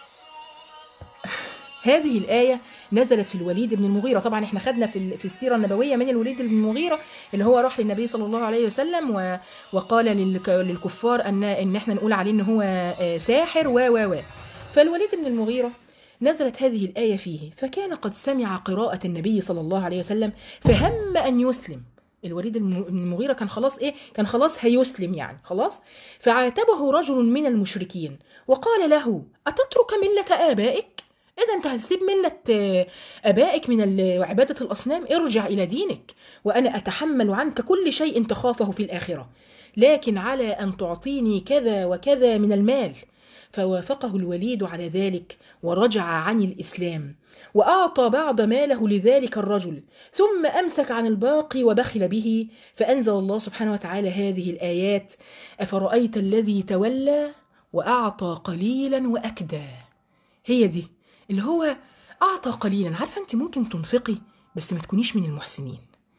هذه الآية نزلت في الوليد بن المغيرة طبعا احنا خدنا في في السيرة النبوية من الوليد بن المغيرة اللي هو راح للنبي صلى الله عليه وسلم و... وقال للك... للكفار ان ان احنا نقول عليه ان هو ساحر و و و فالوليد بن المغيرة نزلت هذه الآية فيه فكان قد سمع قراءة النبي صلى الله عليه وسلم فهم أن يسلم الوليد بن المغيرة كان خلاص ايه كان خلاص هيسلم يعني خلاص فعاتبه رجل من المشركين وقال له أتترك ملة آبائك إذا أنت هتسيب ملة آبائك من عبادة الأصنام ارجع إلى دينك وأنا أتحمل عنك كل شيء تخافه في الآخرة لكن على أن تعطيني كذا وكذا من المال فوافقه الوليد على ذلك ورجع عن الإسلام وأعطى بعض ماله لذلك الرجل ثم أمسك عن الباقي وبخل به فأنزل الله سبحانه وتعالى هذه الآيات أفرأيت الذي تولى وأعطى قليلا وأكدى هي دي اللي هو أعطى قليلا عارفة أنت ممكن تنفقي بس ما تكونيش من المحسنين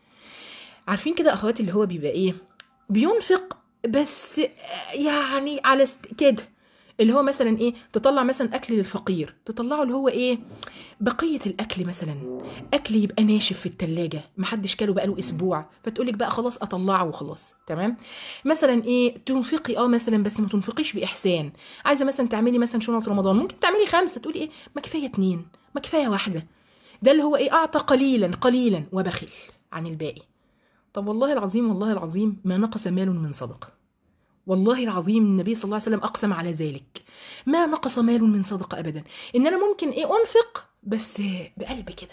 عارفين كده أخواتي اللي هو بيبقى إيه بينفق بس يعني على است... كده اللي هو مثلا ايه تطلع مثلا اكل للفقير تطلعه اللي هو ايه بقيه الاكل مثلا اكل يبقى ناشف في التلاجة محدش كله بقاله اسبوع فتقولك بقى خلاص اطلعه وخلاص تمام مثلا ايه تنفقي اه مثلا بس ما تنفقيش باحسان عايزه مثلا تعملي مثلا شنط رمضان ممكن تعملي خمسه تقولي ايه ما كفايه اتنين ما كفايه واحده ده اللي هو ايه اعطى قليلا قليلا وبخل عن الباقي طب والله العظيم والله العظيم ما نقص مال من صدقه والله العظيم النبي صلى الله عليه وسلم أقسم على ذلك ما نقص مال من صدقة أبدا إن أنا ممكن إيه أنفق بس بقلب كده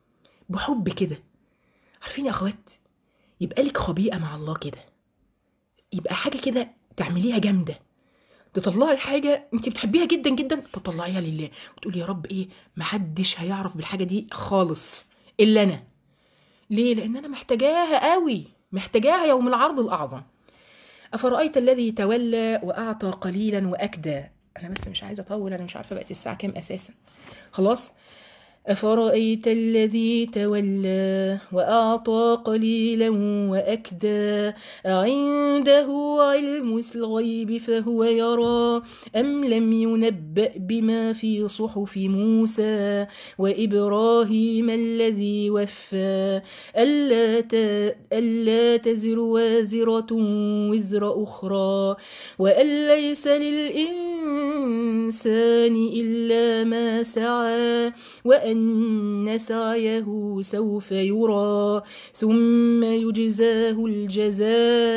بحب كده عارفين يا أخوات يبقى لك خبيئة مع الله كده يبقى حاجة كده تعمليها جامدة تطلعي حاجة انت بتحبيها جدا جدا تطلعيها لله وتقولي يا رب ايه محدش هيعرف بالحاجة دي خالص إلا أنا ليه؟ لأن أنا محتاجاها قوي محتاجاها يوم العرض الأعظم أفرأيت الذي تولى وأعطى قليلا وأكدى أنا بس مش عايزة أطول أنا مش عارفة بقت الساعة كام أساسا خلاص أفرأيت الذي تولى وأعطى قليلا وأكدى عنده علم الغيب فهو يرى أم لم ينبأ بما في صحف موسى وإبراهيم الذي وفى ألا, ت... ألا تزر وازرة وزر أخرى وأن ليس للإنسان إلا ما سعى وأن أن سعيه سوف يرى ثم يجزاه الجزاء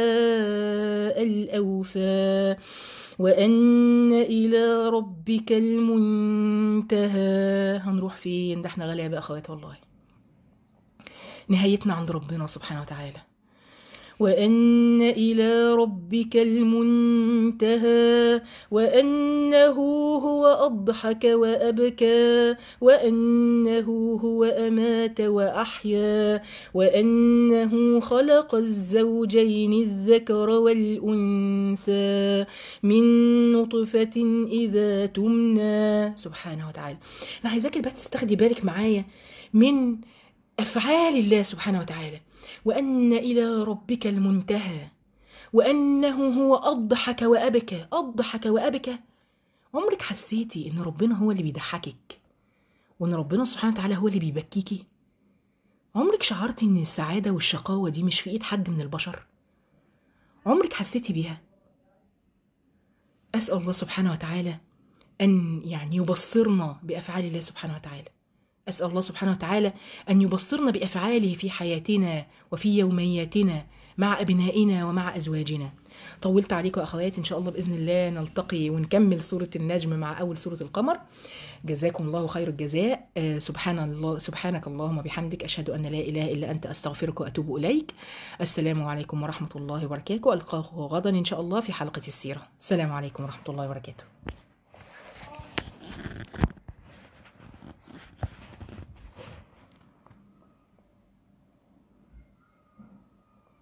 الأوفى وأن إلى ربك المنتهى هنروح فين ده احنا غلابة أخوات والله نهايتنا عند ربنا سبحانه وتعالى وأن إلى ربك المنتهى وأنه هو أضحك وأبكى وأنه هو أمات وأحيا وأنه خلق الزوجين الذكر والأنثى من نطفة إذا تمنى سبحانه وتعالى أنا عايزاك بس تاخدي بالك معايا من أفعال الله سبحانه وتعالى وأن إلى ربك المنتهى وأنه هو أضحك وأبكى أضحك وأبكى عمرك حسيتي إن ربنا هو اللي بيضحكك وإن ربنا سبحانه وتعالى هو اللي بيبكيكي عمرك شعرتي إن السعادة والشقاوة دي مش في إيد حد من البشر عمرك حسيتي بيها أسأل الله سبحانه وتعالى أن يعني يبصرنا بأفعال الله سبحانه وتعالى أسأل الله سبحانه وتعالى أن يبصرنا بأفعاله في حياتنا وفي يومياتنا مع أبنائنا ومع أزواجنا طولت عليكم أخوات إن شاء الله بإذن الله نلتقي ونكمل سورة النجم مع أول سورة القمر جزاكم الله خير الجزاء آه، سبحان الله سبحانك اللهم وبحمدك أشهد أن لا إله إلا أنت أستغفرك وأتوب إليك السلام عليكم ورحمة الله وبركاته ألقاكم غدا إن شاء الله في حلقة السيرة السلام عليكم ورحمة الله وبركاته